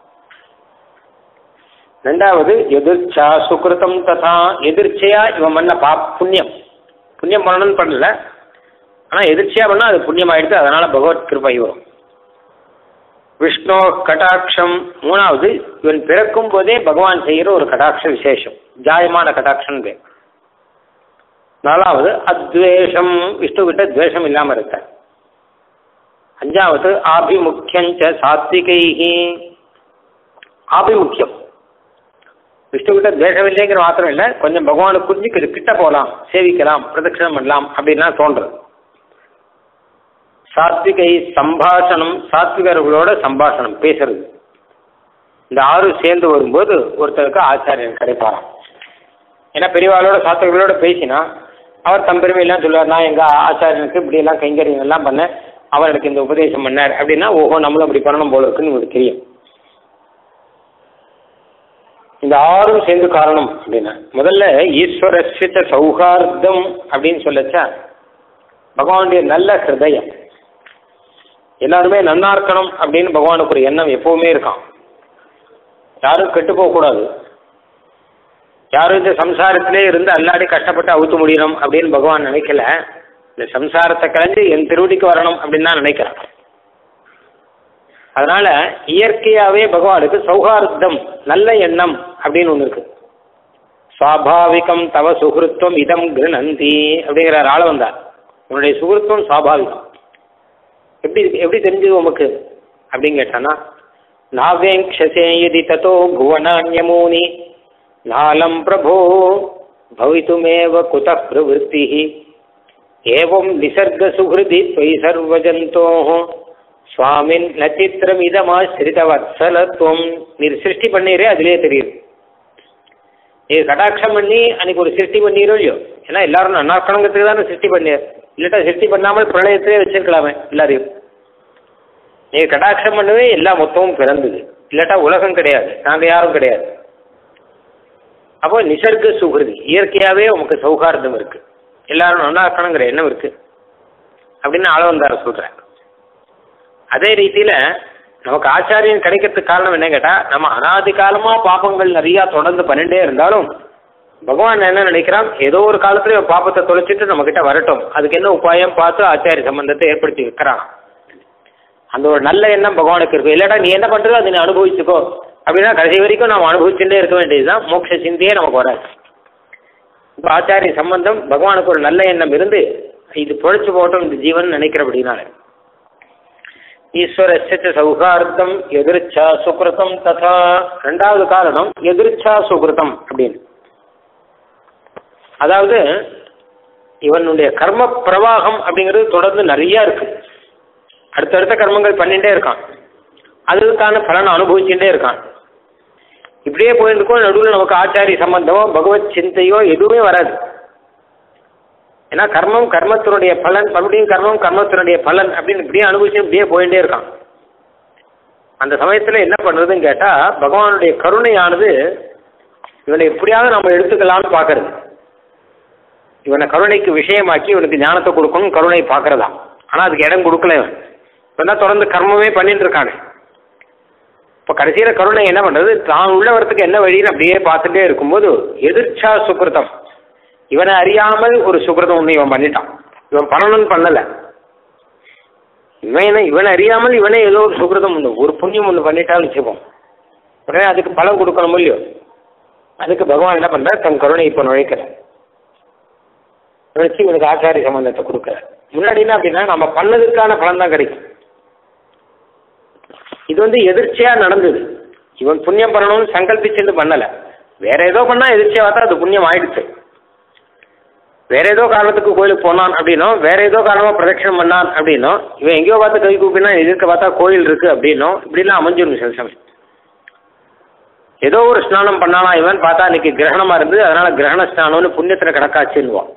ரெண்டாவது எதிர்ச்சா சுக்கிருத்தம் ததா எதிர்ச்சையா இவன் பண்ண பா புண்ணியம் புண்ணியம் பண்ணணும்னு பண்ணல ஆனால் எதிர்ச்சியா பண்ணால் அது புண்ணியம் ஆயிடுது அதனால பகவத் கிருபை வரும் விஷ்ணு கடாட்சம் மூணாவது இவன் பிறக்கும் போதே பகவான் செய்கிற ஒரு கடாட்ச விசேஷம் ஜாயமான கடாட்சம் பேர் நாலாவது அத்வேஷம் விஷ்ணு கிட்ட துவேஷம் இல்லாமல் இருக்க அஞ்சாவது ஆபிமுக்கியஞ்ச சாத்விகைஹி ஆபிமுக்கியம் விஷ்ணு கிட்ட துவேஷம் இல்லைங்கிற மாத்திரம் இல்லை கொஞ்சம் பகவானை புரிஞ்சுக்கிட்டு கிட்ட போகலாம் சேவிக்கலாம் பிரதட்சிணம் பண்ணலாம் அப்படின்லாம் தோன்றது சாத்விகை சம்பாஷணம் சாத்விகர்களோட சம்பாஷணம் பேசுறது இந்த ஆறு சேர்ந்து வரும்போது ஒருத்தருக்கு ஆச்சாரியன் கிடைப்பாராம் ஏன்னா பெரியவாளோட சாஸ்திரிகளோட பேசினா அவர் தம் பெருமையெல்லாம் சொல்லுவார் நான் எங்கள் ஆச்சாரியனுக்கு இப்படியெல்லாம் கைங்கரியம் எல்லாம் பண்ணேன் அவர் எனக்கு இந்த உபதேசம் பண்ணார் அப்படின்னா ஓஹோ நம்மளும் அப்படி பண்ணணும் போல இருக்குன்னு உங்களுக்கு தெரியும் இந்த ஆறும் சேர்ந்து காரணம் அப்படின்னா முதல்ல ஈஸ்வரஸ்வித சௌஹார்தம் அப்படின்னு சொல்லச்சா பகவானுடைய நல்ல ஹிருதயம் எல்லாருமே நன்னா இருக்கணும் அப்படின்னு பகவானுக்கு ஒரு எண்ணம் எப்பவுமே இருக்கான் யாரும் கெட்டு போகக்கூடாது யாரும் இந்த சம்சாரத்திலே இருந்து அல்லாடி கஷ்டப்பட்டு அவுத்து முடியணும் அப்படின்னு பகவான் நினைக்கல இந்த சம்சாரத்தை கலைஞ்சு என் திருவடிக்கு வரணும் அப்படின்னு தான் நினைக்கிறான் அதனால இயற்கையாவே பகவானுக்கு சௌஹார்த்தம் நல்ல எண்ணம் அப்படின்னு ஒன்று இருக்கு சுவாபாவிகம் தவ சுகிருத்துவம் இதம் கிருணந்தி அப்படிங்கிற ஆள வந்தார் உன்னுடைய சுகிருத்துவம் சுவாபாவிகம் எப்படி எப்படி தெரிஞ்சது உமக்கு அப்படின்னு கேட்டானா நாவேங்ஷசே யதி ததோ புவனான்யமூனி நாலம் பிரபோ பவித்துமேவ குத பிரவருத்தி ஏவம் நிசர்க சுகிருதி त्वयि சர்வஜந்தோः சுவாமின் நச்சித்திரமிதமாசிரித வத்சலத்துவம் நீர் சிருஷ்டி பண்ணீரே அதுலயே தெரியுது நீ கடாட்சம் பண்ணி அன்னைக்கு ஒரு சிருஷ்டி பண்ணீரோ இல்லையோ ஏன்னா எல்லாரும் நன்னா இருக்கணுங்கிறதுக்கு தானே சிருஷ்டி பண்ணியார் இல்லாட்டா சிருஷ்டி பண்ணாமல் பிரளயத்திலே வச்சிருக்கலாமே எல்லாரையும் நீ கடாட்சம் பண்ணவே எல்லா மொத்தமும் பிறந்தது இல்லாட்டா உலகம் கிடையாது நாங்கள் யாரும் கிடையாது அப்போ நிசர்க சுகிருதி இயற்கையாகவே உமக்கு சௌகார்தம் இருக்கு எல்லாரும் நல்லா இருக்கணுங்கிற எண்ணம் இருக்கு அப்படின்னு ஆளவந்தார சொல்கிறேன் அதே ரீதியில் நமக்கு ஆச்சாரியன் கிடைக்கிறதுக்கு காரணம் என்ன கேட்டால் நம்ம அனாதி காலமாக பாப்பங்கள் நிறையா தொடர்ந்து பண்ணிட்டே இருந்தாலும் பகவான் என்ன நினைக்கிறான் ஏதோ ஒரு காலத்துல இவன் பாப்பத்தை தொலைச்சிட்டு நம்ம கிட்ட வரட்டும் அதுக்கு என்ன உபாயம் பார்த்து ஆச்சாரிய சம்பந்தத்தை ஏற்படுத்தி வைக்கிறான் அந்த ஒரு நல்ல எண்ணம் பகவானுக்கு இருக்கு இல்லாட்டா நீ என்ன பண்றதோ அதை நீ அனுபவிச்சுக்கோ அப்படின்னா கடைசி வரைக்கும் நம்ம அனுபவிச்சுட்டே இருக்க வேண்டியதுதான் மோட்ச சிந்தையே நமக்கு வராது இப்போ ஆச்சாரிய சம்பந்தம் பகவானுக்கு ஒரு நல்ல எண்ணம் இருந்து இது பொழைச்சு போகட்டும் இந்த ஜீவன் நினைக்கிறபடினால ஈஸ்வரஸ்ய சௌகார்த்தம் எதிர்ச்சா சுகிருதம் ததா ரெண்டாவது காரணம் எதிர்ச்சா சுகிருதம் அப்படின்னு அதாவது இவனுடைய கர்ம பிரவாகம் அப்படிங்கிறது தொடர்ந்து நிறைய இருக்கு அடுத்தடுத்த கர்மங்கள் பண்ணிட்டே இருக்கான் அதுக்கான பலனை அனுபவிச்சுட்டே இருக்கான் இப்படியே போயிருக்கும் நடுவில் நமக்கு ஆச்சாரிய சம்பந்தமோ பகவத் சிந்தையோ எதுவுமே வராது ஏன்னா கர்மம் கர்மத்தினுடைய பலன் மறுபடியும் கர்மம் கர்மத்தினுடைய பலன் அப்படின்னு இப்படியே அனுபவிச்சு இப்படியே போயிட்டே இருக்கான் அந்த சமயத்தில் என்ன பண்ணுறதுன்னு கேட்டால் பகவானுடைய கருணையானது இவனை எப்படியாவது நம்ம எடுத்துக்கலாம்னு பார்க்கறது இவனை கருணைக்கு விஷயமாக்கி இவனுக்கு ஞானத்தை கொடுக்கணும் கருணை பார்க்கறதா ஆனால் அதுக்கு இடம் கொடுக்கல இவன் இவன் தான் தொடர்ந்து கர்மமே பண்ணிட்டு இருக்கானே இப்போ கடைசியில் கருணை என்ன பண்ணுறது தான் உள்ள வரத்துக்கு என்ன வழின்னு அப்படியே பார்த்துட்டே இருக்கும்போது எதிர்ச்சா சுக்கிருத்தம் இவனை அறியாமல் ஒரு சுக்கிருதம் ஒன்று இவன் பண்ணிட்டான் இவன் பண்ணணும்னு பண்ணலை இவன் என்ன இவனை அறியாமல் இவனே ஏதோ ஒரு சுக்கிருதம் ஒன்று ஒரு புண்ணியம் ஒன்று பண்ணிட்டான்னு வச்சுப்போம் உடனே அதுக்கு பலன் கொடுக்கணும் இல்லையோ அதுக்கு பகவான் என்ன பண்ணுறார் தன் கருணை இப்போ நுழைக்கிறார் நுழைச்சி இவனுக்கு ஆச்சாரிய சம்பந்தத்தை கொடுக்குறார் முன்னாடி என்ன அப்படின்னா நம்ம பண்ணதுக்கான பலன் தான் கிடைக்கும் இது வந்து எதிர்ச்சியா நடந்தது இவன் புண்ணியம் பண்ணணும்னு சங்கல்பிச்சுட்டு பண்ணல வேற ஏதோ பண்ணா எதிர்ச்சியா பார்த்தா அது புண்ணியம் ஆயிடுச்சு வேற ஏதோ காரணத்துக்கு கோயிலுக்கு போனான் அப்படின்னும் வேற ஏதோ காரணமா பிரதட்சணம் பண்ணான் அப்படின்னும் இவன் எங்கேயோ பார்த்து கை கூப்பினா எதிர்க்க பார்த்தா கோயில் இருக்கு அப்படின்னும் இப்படிலாம் அமைஞ்சிடும் சில சமயம் ஏதோ ஒரு ஸ்நானம் பண்ணானா இவன் பார்த்தா இன்னைக்கு கிரகணமா இருந்து அதனால கிரகண ஸ்நானம்னு புண்ணியத்துல கிடக்காச்சுன்னுவான்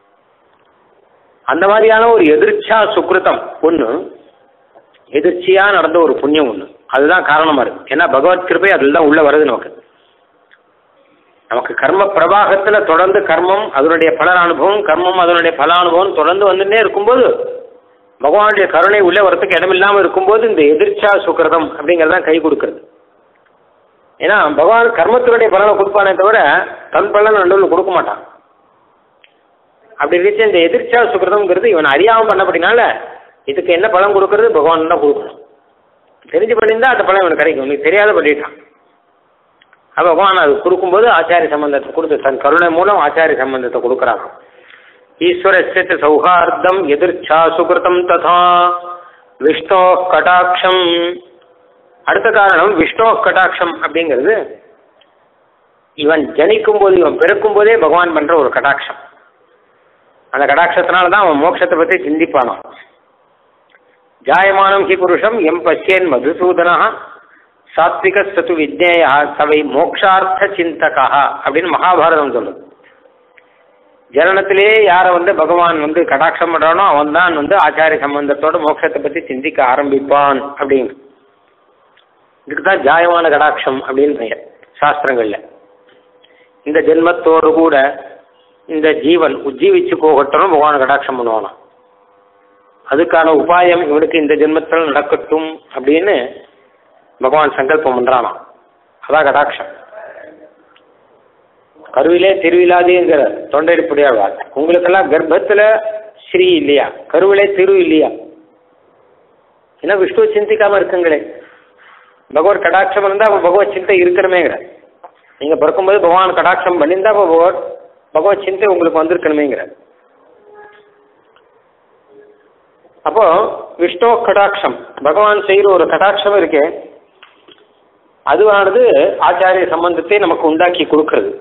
அந்த மாதிரியான ஒரு எதிர்ச்சா சுக்கிருத்தம் ஒன்று எதிர்ச்சியா நடந்த ஒரு புண்ணியம் ஒன்று அதுதான் காரணமா இருக்கு ஏன்னா பகவத் கிருபை அதில் தான் உள்ள வருது நமக்கு நமக்கு கர்ம பிரவாகத்துல தொடர்ந்து கர்மம் அதனுடைய பல அனுபவம் கர்மம் அதனுடைய பல அனுபவம் தொடர்ந்து வந்துட்டே இருக்கும்போது பகவானுடைய கருணை உள்ள வரத்துக்கு இடமில்லாமல் இருக்கும்போது இந்த எதிர்ச்சா சுக்கிரதம் அப்படிங்கிறதான் கை கொடுக்கறது ஏன்னா பகவான் கர்மத்தினுடைய பலனை கொடுப்பானே தவிர தன் பலன் நடுவில் கொடுக்க மாட்டான் அப்படி இருந்துச்சு இந்த எதிர்ச்சா சுக்கிரதம்ங்கிறது இவன் அறியாமல் பண்ணபடினால இதுக்கு என்ன பலன் கொடுக்கறது பகவான் தான் கொடுக்கணும் தெரிஞ்சு பண்ணியிருந்தா அந்த பலன் இவனுக்கு கிடைக்கும் உனக்கு தெரியாத பண்ணிட்டான் அப்போ பகவான் அது கொடுக்கும்போது ஆச்சாரிய சம்பந்தத்தை கொடுத்து தன் கருணை மூலம் ஆச்சாரிய சம்பந்தத்தை கொடுக்குறாங்க ஈஸ்வரஸ்ய சௌஹார்தம் எதிர்ச்சா சுகிருதம் ததா விஷ்ணோ கடாட்சம் அடுத்த காரணம் விஷ்ணோ கடாட்சம் அப்படிங்கிறது இவன் ஜனிக்கும் போது இவன் பிறக்கும் போதே பகவான் பண்ற ஒரு கடாட்சம் அந்த கடாட்சத்தினால தான் அவன் மோட்சத்தை பற்றி சிந்திப்பானான் ஜாயமானம் ஹி புருஷம் எம் பசியன் மதுசூதனா சாத்விக சத்து விஜ்ஞேயா சவை மோக்ஷார்த்த சிந்தகா அப்படின்னு மகாபாரதம் சொல்லுது ஜனனத்திலேயே யாரை வந்து பகவான் வந்து கடாட்சம் பண்றானோ அவன் தான் வந்து ஆச்சாரிய சம்பந்தத்தோட மோட்சத்தை பற்றி சிந்திக்க ஆரம்பிப்பான் அப்படின்னு இதுக்கு தான் ஜாயமான கடாட்சம் அப்படின்னு பெயர் சாஸ்திரங்கள்ல இந்த ஜென்மத்தோடு கூட இந்த ஜீவன் உஜ்ஜீவிச்சு போகட்டும் பகவான் கடாட்சம் பண்ணுவானாம் அதுக்கான உபாயம் இவனுக்கு இந்த ஜென்மத்தில் நடக்கட்டும் அப்படின்னு பகவான் சங்கல்பம் பண்றானாம் அதான் கடாட்சம் கருவிலே திருவிழாதேங்கிற தொண்டையடிப்படியாழ்வார் உங்களுக்கெல்லாம் கர்ப்பத்தில் ஸ்ரீ இல்லையா கருவிலே திரு இல்லையா ஏன்னா விஷ்ணு சிந்திக்காம இருக்குங்களே பகவத் கடாட்சம் இருந்தால் அப்போ பகவத் சிந்தை இருக்கணுமேங்கிற நீங்கள் பிறக்கும்போது பகவான் கடாட்சம் பண்ணியிருந்தா அப்போ பகவத் பகவத் சிந்தை உங்களுக்கு வந்திருக்கணுமேங்கிற அப்போ விஷ்ணு கடாட்சம் பகவான் செய்கிற ஒரு கடாட்சம் இருக்கே அதுவானது ஆச்சாரிய சம்பந்தத்தை நமக்கு உண்டாக்கி கொடுக்கிறது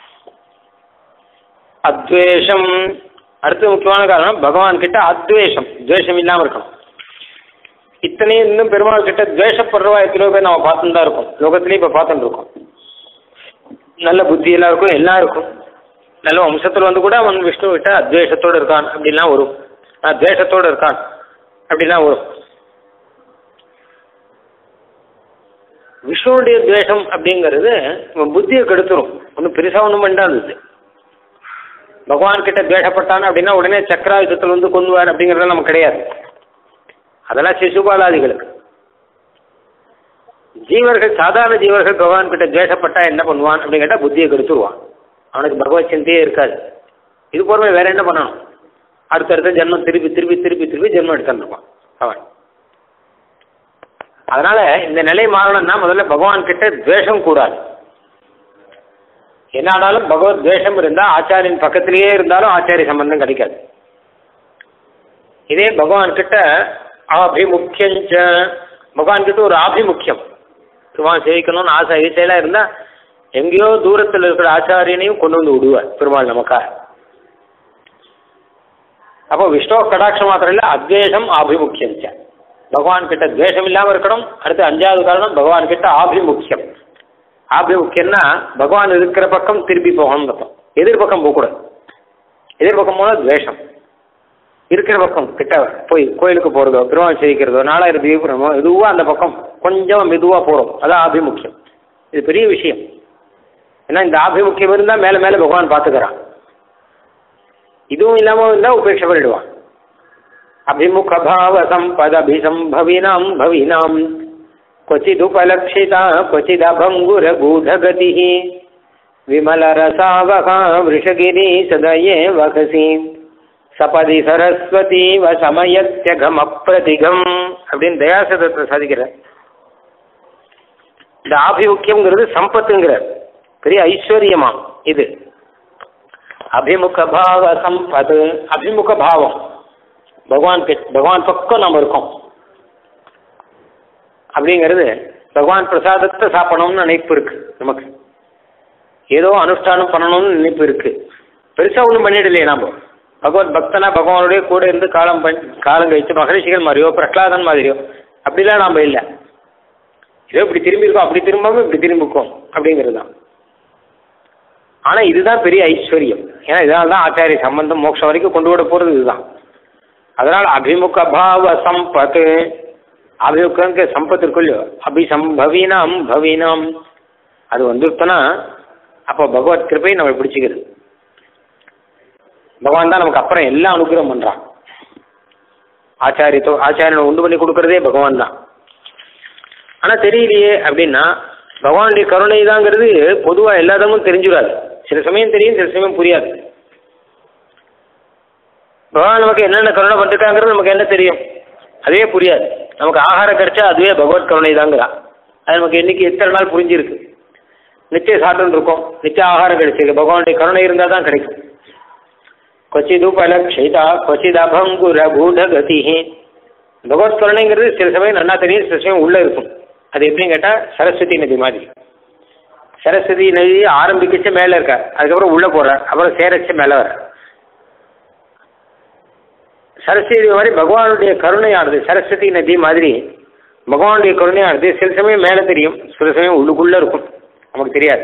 அத்வேஷம் அடுத்த முக்கியமான காரணம் பகவான் கிட்ட அத்வேஷம் துவேஷம் இல்லாமல் இருக்கணும் இத்தனையும் இன்னும் பெருமாள் கிட்ட துவேஷப்படுறவா எத்தனையோ பேர் நம்ம பார்த்துட்டு தான் இருக்கோம் லோகத்திலேயே இப்போ பார்த்துட்டு இருக்கோம் நல்ல புத்தி எல்லாம் இருக்கும் எல்லாம் இருக்கும் நல்ல வம்சத்தில் வந்து கூட அவன் விஷ்ணு கிட்ட அத்வேஷத்தோடு இருக்கான் அப்படிலாம் வரும் நான் துவேஷத்தோடு இருக்கான் அப்படிலாம் வரும் விஷ்ணுடைய துவேஷம் அப்படிங்கிறது இவன் புத்தியை கெடுத்துரும் ஒன்றும் பெருசாக ஒன்றும் பண்ணாது பகவான் கிட்ட துவேஷப்பட்டான் அப்படின்னா உடனே சக்கராயுதத்தில் வந்து கொண்டுவார் அப்படிங்கிறதெல்லாம் நமக்கு கிடையாது அதெல்லாம் சிசுபாலாதிகளுக்கு ஜீவர்கள் சாதாரண ஜீவர்கள் பகவான் கிட்ட துவேஷப்பட்டா என்ன பண்ணுவான் அப்படின்னு கேட்டால் புத்தியை கெடுத்துருவான் அவனுக்கு பகவத் சிந்தையே இருக்காது இது போறமே வேற என்ன பண்ணணும் அடுத்தடுத்த ஜென்மம் திருப்பி திருப்பி திருப்பி திருப்பி ஜென்மம் எடுத்துருப்பான் அவன் அதனால இந்த நிலை மாறணும்னா முதல்ல பகவான் கிட்ட துவேஷம் கூடாது என்னானாலும் பகவத் துவேஷம் இருந்தால் ஆச்சாரியின் பக்கத்திலேயே இருந்தாலும் ஆச்சாரிய சம்பந்தம் கிடைக்காது இதே பகவான் கிட்ட ஆபிமுக்கியஞ்ச பகவான் கிட்ட ஒரு ஆபிமுக்கியம் பெருமாள் சேவிக்கணும்னு ஆசை ஈசையெல்லாம் இருந்தால் எங்கேயோ தூரத்தில் இருக்கிற ஆச்சாரியனையும் கொண்டு வந்து விடுவார் பெருமாள் நமக்காக அப்போ விஷ்ணு கடாட்சம் மாத்திரம் இல்லை அத்வேஷம் ஆபிமுக்கியம் பகவான் கிட்ட துவேஷம் இல்லாமல் இருக்கணும் அடுத்து அஞ்சாவது காரணம் பகவான் கிட்ட ஆபிமுக்கியம் ஆபிமுக்கியம்னா பகவான் இருக்கிற பக்கம் திருப்பி போகணும் அர்த்தம் எதிர்பக்கம் போகக்கூடாது எதிர்பக்கம் போனால் துவேஷம் இருக்கிற பக்கம் கிட்ட போய் கோயிலுக்கு போகிறதோ பெருமாள் சேவிக்கிறதோ நாலாயிரம் தீபுரமோ மெதுவாக அந்த பக்கம் கொஞ்சம் மெதுவாக போகிறோம் அதான் ஆபிமுக்கியம் இது பெரிய விஷயம் ஏன்னா இந்த ஆபிமுக்கியம் இருந்தால் மேலே மேலே பகவான் பார்த்துக்கிறான் இதுவும் இல்லாமல் இருந்தால் உபேட்சை பண்ணிடுவான் அபிமுகபாவ சம்பதபிசம்பவினாம் பவினாம் क्वचिदुपलक्षिता क्वचिदभङ्गुरगूढगतिः विमलरसावका वृषगिरी सदये वकसि சபதி சரஸ்வதி வசமயத்தியகமப்பிரதிகம் அப்படின்னு தயாசதத்தை சாதிக்கிற இந்த ஆபிமுக்கியம்ங்கிறது சம்பத்துங்கிறார் பெரிய ஐஸ்வர்யமா இது அபிமுக பாவ சம்பது அபிமுக பாவம் பகவான் பகவான் பக்கம் நம்ம இருக்கோம் அப்படிங்கிறது பகவான் பிரசாதத்தை சாப்பிடணும்னு நினைப்பு இருக்கு நமக்கு ஏதோ அனுஷ்டானம் பண்ணணும்னு நினைப்பு இருக்கு பெருசா ஒன்றும் பண்ணிடலையே நாம பகவத் பக்தனா பகவானுடைய கூட இருந்து காலம் பண் காலம் கழிச்சு மகரிஷிகள் மாதிரியோ பிரகலாதன் மாதிரியோ அப்படிலாம் நாம இல்லை ஏதோ இப்படி திரும்பி இருக்கோம் அப்படி திரும்பாம இப்படி திரும்பிக்கோம் அப்படிங்கிறது தான் ஆனா இதுதான் பெரிய ஐஸ்வர்யம் ஏன்னா இதனால தான் ஆச்சாரிய சம்பந்தம் மோட்சம் வரைக்கும் கொண்டு விட போறது இதுதான் அதனால அபிமுக பாவ சம்பத்து அபிமுகங்க சம்பத்து இருக்குல்லையோ அபிசம்பவீனாம் பவீனாம் அது வந்துருத்தனா அப்போ பகவத் கிருப்பை நம்ம பிடிச்சிக்கிறது பகவான் தான் நமக்கு அப்புறம் எல்லாம் அனுகிரகம் பண்ணுறான் ஆச்சாரியத்தோ ஆச்சாரியனை உண்டு பண்ணி கொடுக்கறதே பகவான் தான் ஆனால் தெரியலையே அப்படின்னா பகவானுடைய கருணை தாங்கிறது பொதுவாக எல்லாதமும் தெரிஞ்சுடாது சில சமயம் தெரியும் சில சமயம் புரியாது பகவான் நமக்கு என்னென்ன கருணை பண்ணிருக்காங்கிறது நமக்கு என்ன தெரியும் அதுவே புரியாது நமக்கு ஆகாரம் கிடைச்சா அதுவே பகவத் கருணை தாங்கிறான் அது நமக்கு இன்னைக்கு எத்தனை நாள் புரிஞ்சிருக்கு நித்திய சாப்பிட்டு இருக்கோம் நித்திய ஆகாரம் கிடைச்சிருக்கு பகவானுடைய கருணை இருந்தால் தான் கிடைக்கும் கொச்சிதுபலக்ஷிதா கொச்சிதபங்குர பூடகதி பகவத் கருணைங்கிறது சில சமயம் நல்லா தெரியும் சில சமயம் உள்ளே இருக்கும் அது எப்படின்னு கேட்டால் சரஸ்வதி நதி மாதிரி சரஸ்வதி நதி ஆரம்பிக்கச்சு மேலே இருக்க அதுக்கப்புறம் உள்ளே போகிறார் அப்புறம் சேரச்சு மேலே வர சரஸ்வதி மாதிரி பகவானுடைய கருணையானது சரஸ்வதி நதி மாதிரி பகவானுடைய கருணையானது சில சமயம் மேலே தெரியும் சில சமயம் உள்ளுக்குள்ளே இருக்கும் நமக்கு தெரியாது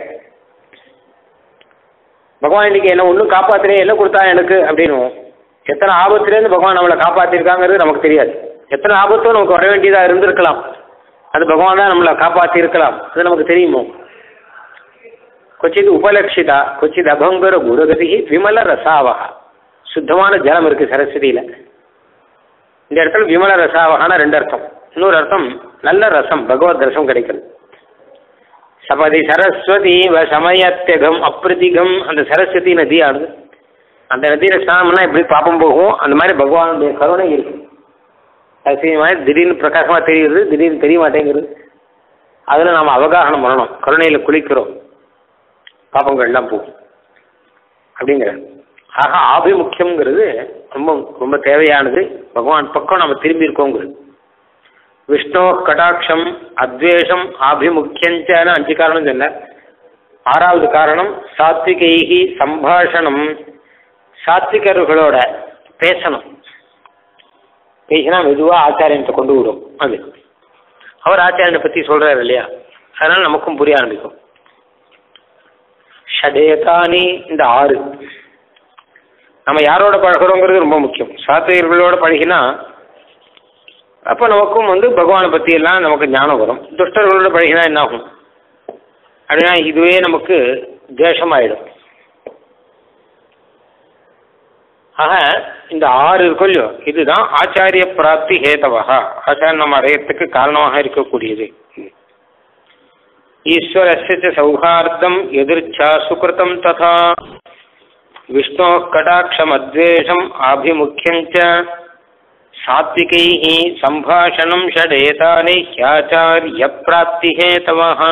பகவான் இன்னைக்கு என்ன ஒன்றும் காப்பாத்துறே என்ன கொடுத்தா எனக்கு அப்படின்னு எத்தனை ஆபத்துலேருந்து பகவான் நம்மளை காப்பாற்றிருக்காங்கிறது நமக்கு தெரியாது எத்தனை ஆபத்தும் நமக்கு வர வேண்டியதாக இருந்திருக்கலாம் அது பகவான் தான் நம்மளை காப்பாற்றி இருக்கலாம் அது நமக்கு தெரியுமோ கொச்சித் உபலட்சிதா கொச்சித் அபங்கர குருகதி விமல ரசாவகா சுத்தமான ஜலம் இருக்கு சரஸ்வதியில் இந்த இடத்துல விமல ரசாவகான ரெண்டு அர்த்தம் இன்னொரு அர்த்தம் நல்ல ரசம் பகவத் ரசம் கிடைக்கிறது சபதி சரஸ்வதி வ சமயத்தியகம் அப்பிரதிகம் அந்த சரஸ்வதி நதி ஆடுது அந்த நதியில ஸ்நானம்னா எப்படி பாப்பம் போகும் அந்த மாதிரி பகவானுடைய கருணை இருக்கு அது மாதிரி திடீர்னு பிரகாசமா தெரியுது திடீர்னு தெரிய மாட்டேங்கிறது அதில் நாம் அவகாசனம் பண்ணணும் கருணையில் குளிக்கிறோம் பாப்பங்கள்லாம் போகும் அப்படிங்கிற ஆக ஆபிமுக்கியம்ங்கிறது ரொம்ப ரொம்ப தேவையானது பகவான் பக்கம் நம்ம திரும்பி இருக்கோங்கிறது விஷ்ணு கடாட்சம் அத்வேஷம் ஆபிமுக்கியஞ்சான அஞ்சு காரணம் சொன்னார் ஆறாவது காரணம் சாத்விகைகி சம்பாஷணம் சாத்விகர்களோட பேசணும் பேசினா மெதுவாக ஆச்சாரியன்ட்ட கொண்டு விடும் அது அவர் ஆச்சாரியனை பற்றி சொல்கிறார் இல்லையா அதனால் நமக்கும் புரிய ஆரம்பிக்கும் ஷடேகானி இந்த ஆறு நம்ம யாரோட பழகிறோங்கிறது ரொம்ப முக்கியம் சாத்விகர்களோட பழகினா அப்போ நமக்கும் வந்து பகவானை பற்றி எல்லாம் நமக்கு ஞானம் வரும் துஷ்டர்களோட பழகினா என்ன ஆகும் அப்படின்னா இதுவே நமக்கு தேஷமாயிடும் ஆக இந்த ஆறு இருக்கும் இல்லையோ இதுதான் ஆச்சாரிய பிராப்தி ஹேதவகா ஆச்சாரம் நம்ம அடையத்துக்கு காரணமாக இருக்கக்கூடியது ஈஸ்வரஸ்ய சௌஹார்தம் எதிர்ச்சா சுகிருதம் ததா விஷ்ணோ கடாட்சம் அத்வேஷம் ஆபிமுக்கியஞ்ச சாத்விகை சம்பாஷணம் ஷடேதானி ஹியாச்சாரிய பிராப்தி ஹேதவஹ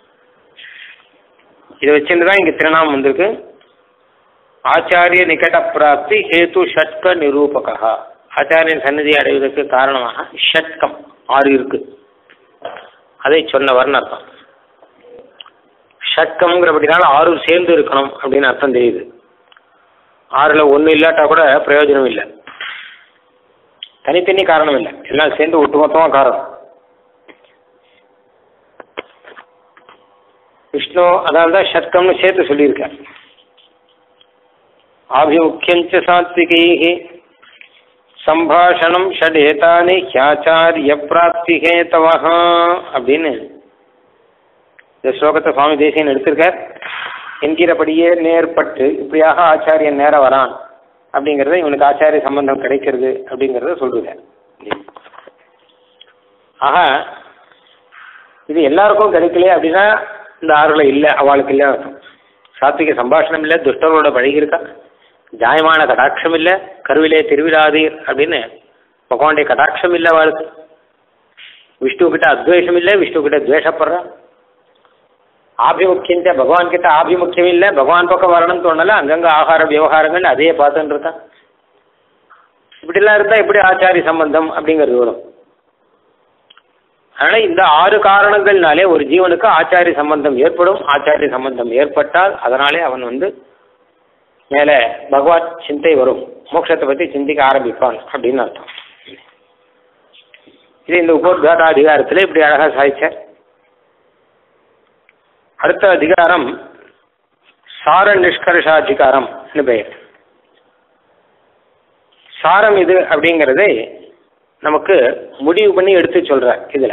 இதை வச்சிருந்து தான் இங்கே திருநாமம் வந்திருக்கு ஆச்சாரிய நிகட பிராப்தி ஹேது ஷட்க நிரூபகா ஆச்சாரியன் சன்னதி அடைவதற்கு காரணமாக ஷட்கம் ஆறு இருக்கு அதை சொன்னவர்னு அர்த்தம் ஷட்கம்ங்கிறபடினால ஆறு சேர்ந்து இருக்கணும் அப்படின்னு அர்த்தம் தெரியுது ஆறுல ஒன்று இல்லாட்டா கூட பிரயோஜனம் இல்லை தனித்தனி காரணம் இல்லை எல்லாம் சேர்ந்து ஒட்டுமொத்தமாக காரணம் விஷ்ணு அதனால தான் ஷட்கம்னு சேர்த்து சொல்லியிருக்கார் ஆபிமுக்கியஞ்ச சாத்விகை சம்பாஷணம் ஷடேதானி ஹியாச்சாரிய பிராப்தி ஹேதவஹா அப்படின்னு இந்த ஸ்லோகத்தை சுவாமி தேசியன் எடுத்திருக்கார் என்கிறபடியே நேர்பட்டு இப்படியாக ஆச்சாரியன் நேர வரான் அப்படிங்கிறத இவனுக்கு ஆச்சாரிய சம்பந்தம் கிடைக்கிறது அப்படிங்கிறத சொல்லுங்க ஆக இது எல்லாருக்கும் கிடைக்கலையே அப்படின்னா இந்த ஆறுல இல்லை அவளுக்கு இல்லை அர்த்தம் சாத்விக சம்பாஷணம் இல்லை துஷ்டர்களோட பழகியிருக்கா ஜாயமான கடாட்சம் இல்லை கருவிலே திருவிழாதீர் அப்படின்னு பகவானுடைய கடாட்சம் இல்லை அவளுக்கு விஷ்ணு கிட்ட அத்வேஷம் இல்லை விஷ்ணு கிட்ட துவேஷப்படுறா ஆபிமுக்கியம் பகவான் கிட்ட ஆபிமுக்கியம் இல்லை பகவான் பக்கம் வரணும்னு தோணல அங்கங்க ஆகார விவகாரங்கள் அதையே பார்த்துட்டு இருக்கான் இப்படிலாம் இருந்தா எப்படி ஆச்சாரிய சம்பந்தம் அப்படிங்கிறது வரும் அதனால இந்த ஆறு காரணங்கள்னாலே ஒரு ஜீவனுக்கு ஆச்சாரிய சம்பந்தம் ஏற்படும் ஆச்சாரிய சம்பந்தம் ஏற்பட்டால் அதனாலே அவன் வந்து மேலே பகவத் சிந்தை வரும் மோட்சத்தை பற்றி சிந்திக்க ஆரம்பிப்பான் அப்படின்னு அர்த்தம் இது இந்த உபோத்காத அதிகாரத்தில் இப்படி அழகாக சாதிச்சார் அடுத்த அதிகாரம் சார நிஷ்கர்ஷாதிகாரம் பெயர் சாரம் இது அப்படிங்கிறது நமக்கு முடிவு பண்ணி எடுத்து சொல்ற இதுல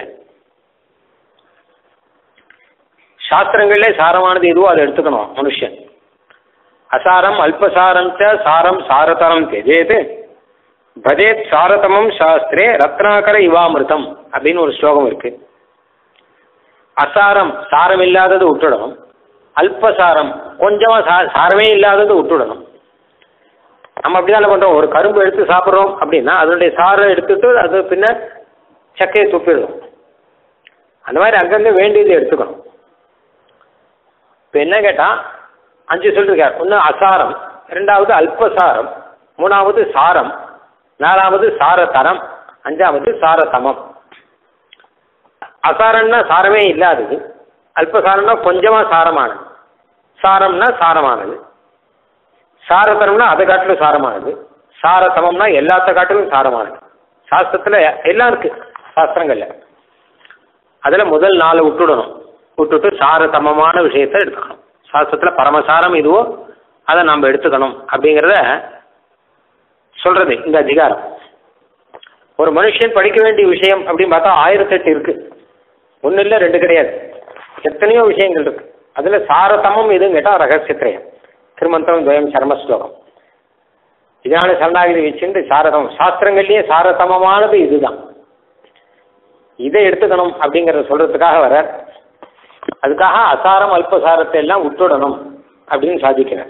சாஸ்திரங்களே சாரமானது எதுவோ அதை எடுத்துக்கணும் மனுஷன் அசாரம் அல்பசாரம் ச சாரம் சாரதரம் தெஜேது பஜேத் சாரதமம் சாஸ்திரே ரத்னாகர இவாமிருதம் அப்படின்னு ஒரு ஸ்லோகம் இருக்கு அசாரம் சாரம் இல்லாதது விட்டுடணும் அல்பசாரம் கொஞ்சமா சா சாரமே இல்லாதது விட்டுடணும் நம்ம அப்படிதான் பண்றோம் ஒரு கரும்பு எடுத்து சாப்பிட்றோம் அப்படின்னா அதனுடைய சாரை எடுத்துட்டு அது பின்ன சக்கையை துப்பிடுறோம் அந்த மாதிரி அங்கங்கே வேண்டியது எடுத்துக்கணும் இப்போ என்ன கேட்டால் அஞ்சு சொல்லிருக்கார் ஒன்று அசாரம் ரெண்டாவது அல்பசாரம் மூணாவது சாரம் நாலாவது சாரதரம் அஞ்சாவது சாரதமம் அசாரம்னா சாரமே இல்லாதது அல்பசாரம்னா கொஞ்சமாக சாரமானது சாரம்னா சாரமானது சாரதரம்னா அதை காட்டிலும் சாரமானது சாரதமம்னா எல்லாத்த காட்டிலும் சாரமானது சாஸ்திரத்தில் எல்லாம் இருக்கு சாஸ்திரங்கள்ல அதில் முதல் நாலு விட்டுடணும் விட்டுட்டு சாரதமமான விஷயத்தை எடுத்துக்கணும் சாஸ்திரத்தில் பரமசாரம் இதுவோ அதை நாம் எடுத்துக்கணும் அப்படிங்கிறத சொல்றது இந்த அதிகாரம் ஒரு மனுஷன் படிக்க வேண்டிய விஷயம் அப்படின்னு பார்த்தா ஆயிரத்தெட்டு இருக்கு ஒன்றும் இல்லை ரெண்டு கிடையாது எத்தனையோ விஷயங்கள் இருக்கு அதில் சாரதமம் எதுவும் கேட்டால் ரகசியத்திரயம் திருமந்திரம் துவயம் சர்ம ஸ்லோகம் இதனால சரணாகிரி வச்சுட்டு சாரதம் சாஸ்திரங்கள்லேயே சாரதமமானது இதுதான் இதை எடுத்துக்கணும் அப்படிங்கிறத சொல்றதுக்காக வர அதுக்காக அசாரம் அல்பசாரத்தை எல்லாம் விட்டுடணும் அப்படின்னு சாதிக்கிறார்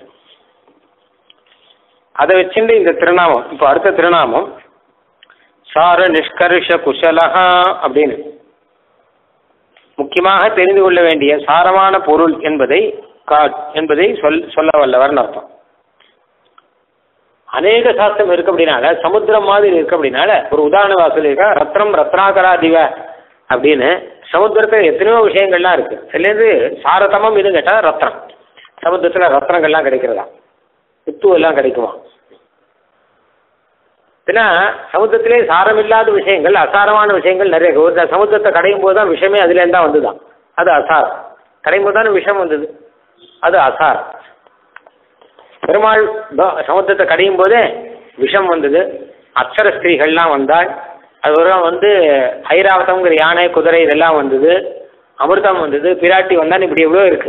அதை வச்சுட்டு இந்த திருநாமம் இப்போ அடுத்த திருநாமம் சார நிஷ்கர்ஷ குஷலஹா அப்படின்னு முக்கியமாக தெரிந்து கொள்ள வேண்டிய சாரமான பொருள் என்பதை காட் என்பதை சொல் சொல்ல வல்லவர்னு அர்த்தம் அநேக சாஸ்திரம் இருக்கு அப்படின்னால சமுத்திரம் மாதிரி இருக்கு அப்படின்னால ஒரு உதாரண வாசல் இருக்கா ரத்னம் ரத்னாகராதிவ அப்படின்னு சமுத்திரத்தில் எத்தனையோ விஷயங்கள்லாம் இருக்கு அதுலேருந்து சாரதமம் இது கேட்டால் ரத்னம் சமுத்திரத்தில் ரத்னங்கள்லாம் கிடைக்கிறதா முத்து எல்லாம் கிடைக்குமா ஏன்னா சமுத்திரத்திலே சாரம் இல்லாத விஷயங்கள் அசாரமான விஷயங்கள் நிறைய இருக்கு. ஒரு சமுத்திரத்தை கடையும் போது தான் விஷயமே அதுலேருந்து தான் வந்துதான் அது அசாரம் கடையும் போது தானே விஷம் வந்தது அது அசாரம் பெருமாள் ப- சமுத்திரத்தை கடையும் போதே விஷம் வந்தது அக்ஷர ஸ்திரீகள்லாம் வந்தாள் அதுக்கப்புறம் வந்து ஐராவதம்ங்கிற யானை குதிரை இதெல்லாம் வந்தது அமிர்தம் வந்தது பிராட்டி வந்தான் இப்படி எவ்வளோ இருக்கு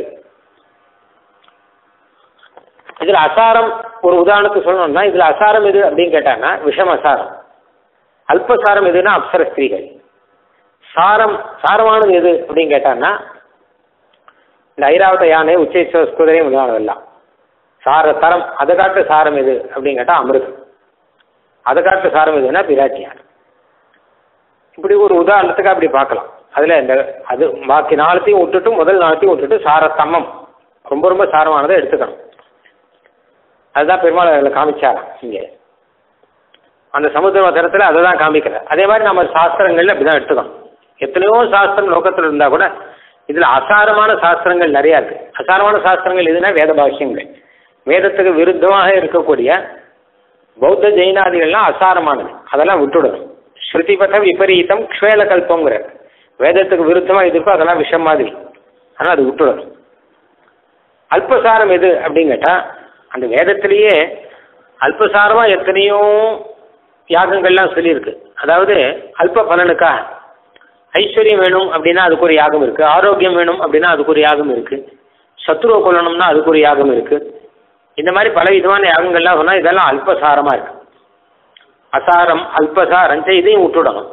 இதுல அசாரம் ஒரு உதாரணத்துக்கு சொல்லணும்னா இதுல அசாரம் எது அப்படின்னு கேட்டாங்கன்னா விஷம் அசாரம் அல்பசாரம் எதுன்னா அப்சர ஸ்திரீகள் சாரம் சாரமானது எது அப்படின்னு கேட்டாங்கன்னா இந்த ஐராவத யானை உச்சேஸ்வர குதிரை முதலானதெல்லாம் சார தரம் அதை காட்டு சாரம் எது அப்படின்னு கேட்டால் அமிர்தம் அதை காட்டு சாரம் எதுன்னா பிராட்டியார் இப்படி ஒரு உதாரணத்துக்கு அப்படி பார்க்கலாம் அதில் இந்த அது பாக்கி நாளத்தையும் விட்டுட்டு முதல் நாளத்தையும் விட்டுட்டு சாரத்தமம் ரொம்ப ரொம்ப சாரமானதை எடுத்துக்கணும் அதுதான் பெருமாள் அதில் காமிச்சாராம் இங்கே அந்த சமுத்திர தரத்தில் அதை தான் காமிக்கிறார் அதே மாதிரி நம்ம சாஸ்திரங்கள்ல அப்படி தான் எடுத்துக்கணும் எத்தனையோ சாஸ்திரம் லோகத்தில் இருந்தால் கூட இதில் அசாரமான சாஸ்திரங்கள் நிறையா இருக்கு அசாரமான சாஸ்திரங்கள் எதுனா வேத பாஷ்யங்கள் வேதத்துக்கு விருத்தமாக இருக்கக்கூடிய பௌத்த ஜெயினாதிகள்லாம் அசாரமானது அதெல்லாம் விட்டுடணும் ஸ்ருதிபத விபரீதம் க்ஷேல கல்பங்கிற வேதத்துக்கு விருத்தமாக இது இருக்கோ அதெல்லாம் விஷம் மாதிரி ஆனால் அது விட்டுடணும் அல்பசாரம் எது அப்படின்னு கேட்டால் அந்த வேதத்திலேயே அல்பசாரமாக எத்தனையோ யாகங்கள்லாம் சொல்லியிருக்கு அதாவது அல்ப பலனுக்காக ஐஸ்வர்யம் வேணும் அப்படின்னா அதுக்கு ஒரு யாகம் இருக்கு ஆரோக்கியம் வேணும் அப்படின்னா அதுக்கு ஒரு யாகம் இருக்கு சத்ருவை கொல்லணும்னா அதுக்கு ஒரு யாகம் இருக்கு இந்த மாதிரி பல விதமான யாகங்கள்லாம் சொன்னால் இதெல்லாம் அல்பசாரமாக இருக்கு அசாரம் அல்பசாரம் சரி, இதையும் விட்டுடணும்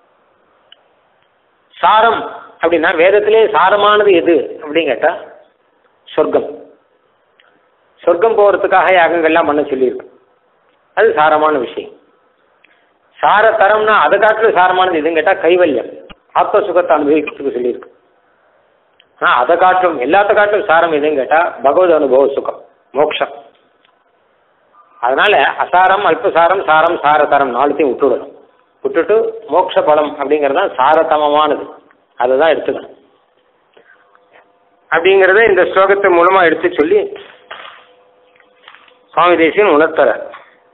சாரம் அப்படின்னா வேதத்திலே சாரமானது எது அப்படின்னு கேட்டால் சொர்க்கம் சொர்க்கம் போகிறதுக்காக யாகங்கள்லாம் பண்ண சொல்லியிருக்கு அது சாரமான விஷயம் சார தரம்னா அதை காட்டிலும் சாரமானது எதுன்னு கேட்டால் கைவல்யம் ஆத்ம சுகத்தை அனுபவிக்கிறதுக்கு சொல்லியிருக்கு ஆனால் அதை காட்டும் எல்லாத்த காட்டும் சாரம் எதுன்னு கேட்டால் பகவத் அனுபவ சுகம் மோட்சம் அதனால அசாரம் அல்பசாரம் சாரம் சாரதரம் நாலுத்தையும் விட்டுடணும் விட்டுட்டு மோட்ச பலம் அப்படிங்கிறது தான் சாரதமமானது அதை தான் எடுத்துக்கணும் அப்படிங்கிறத இந்த ஸ்லோகத்தை மூலமாக எடுத்து சொல்லி சுவாமி தேசியன் உணர்த்துறார்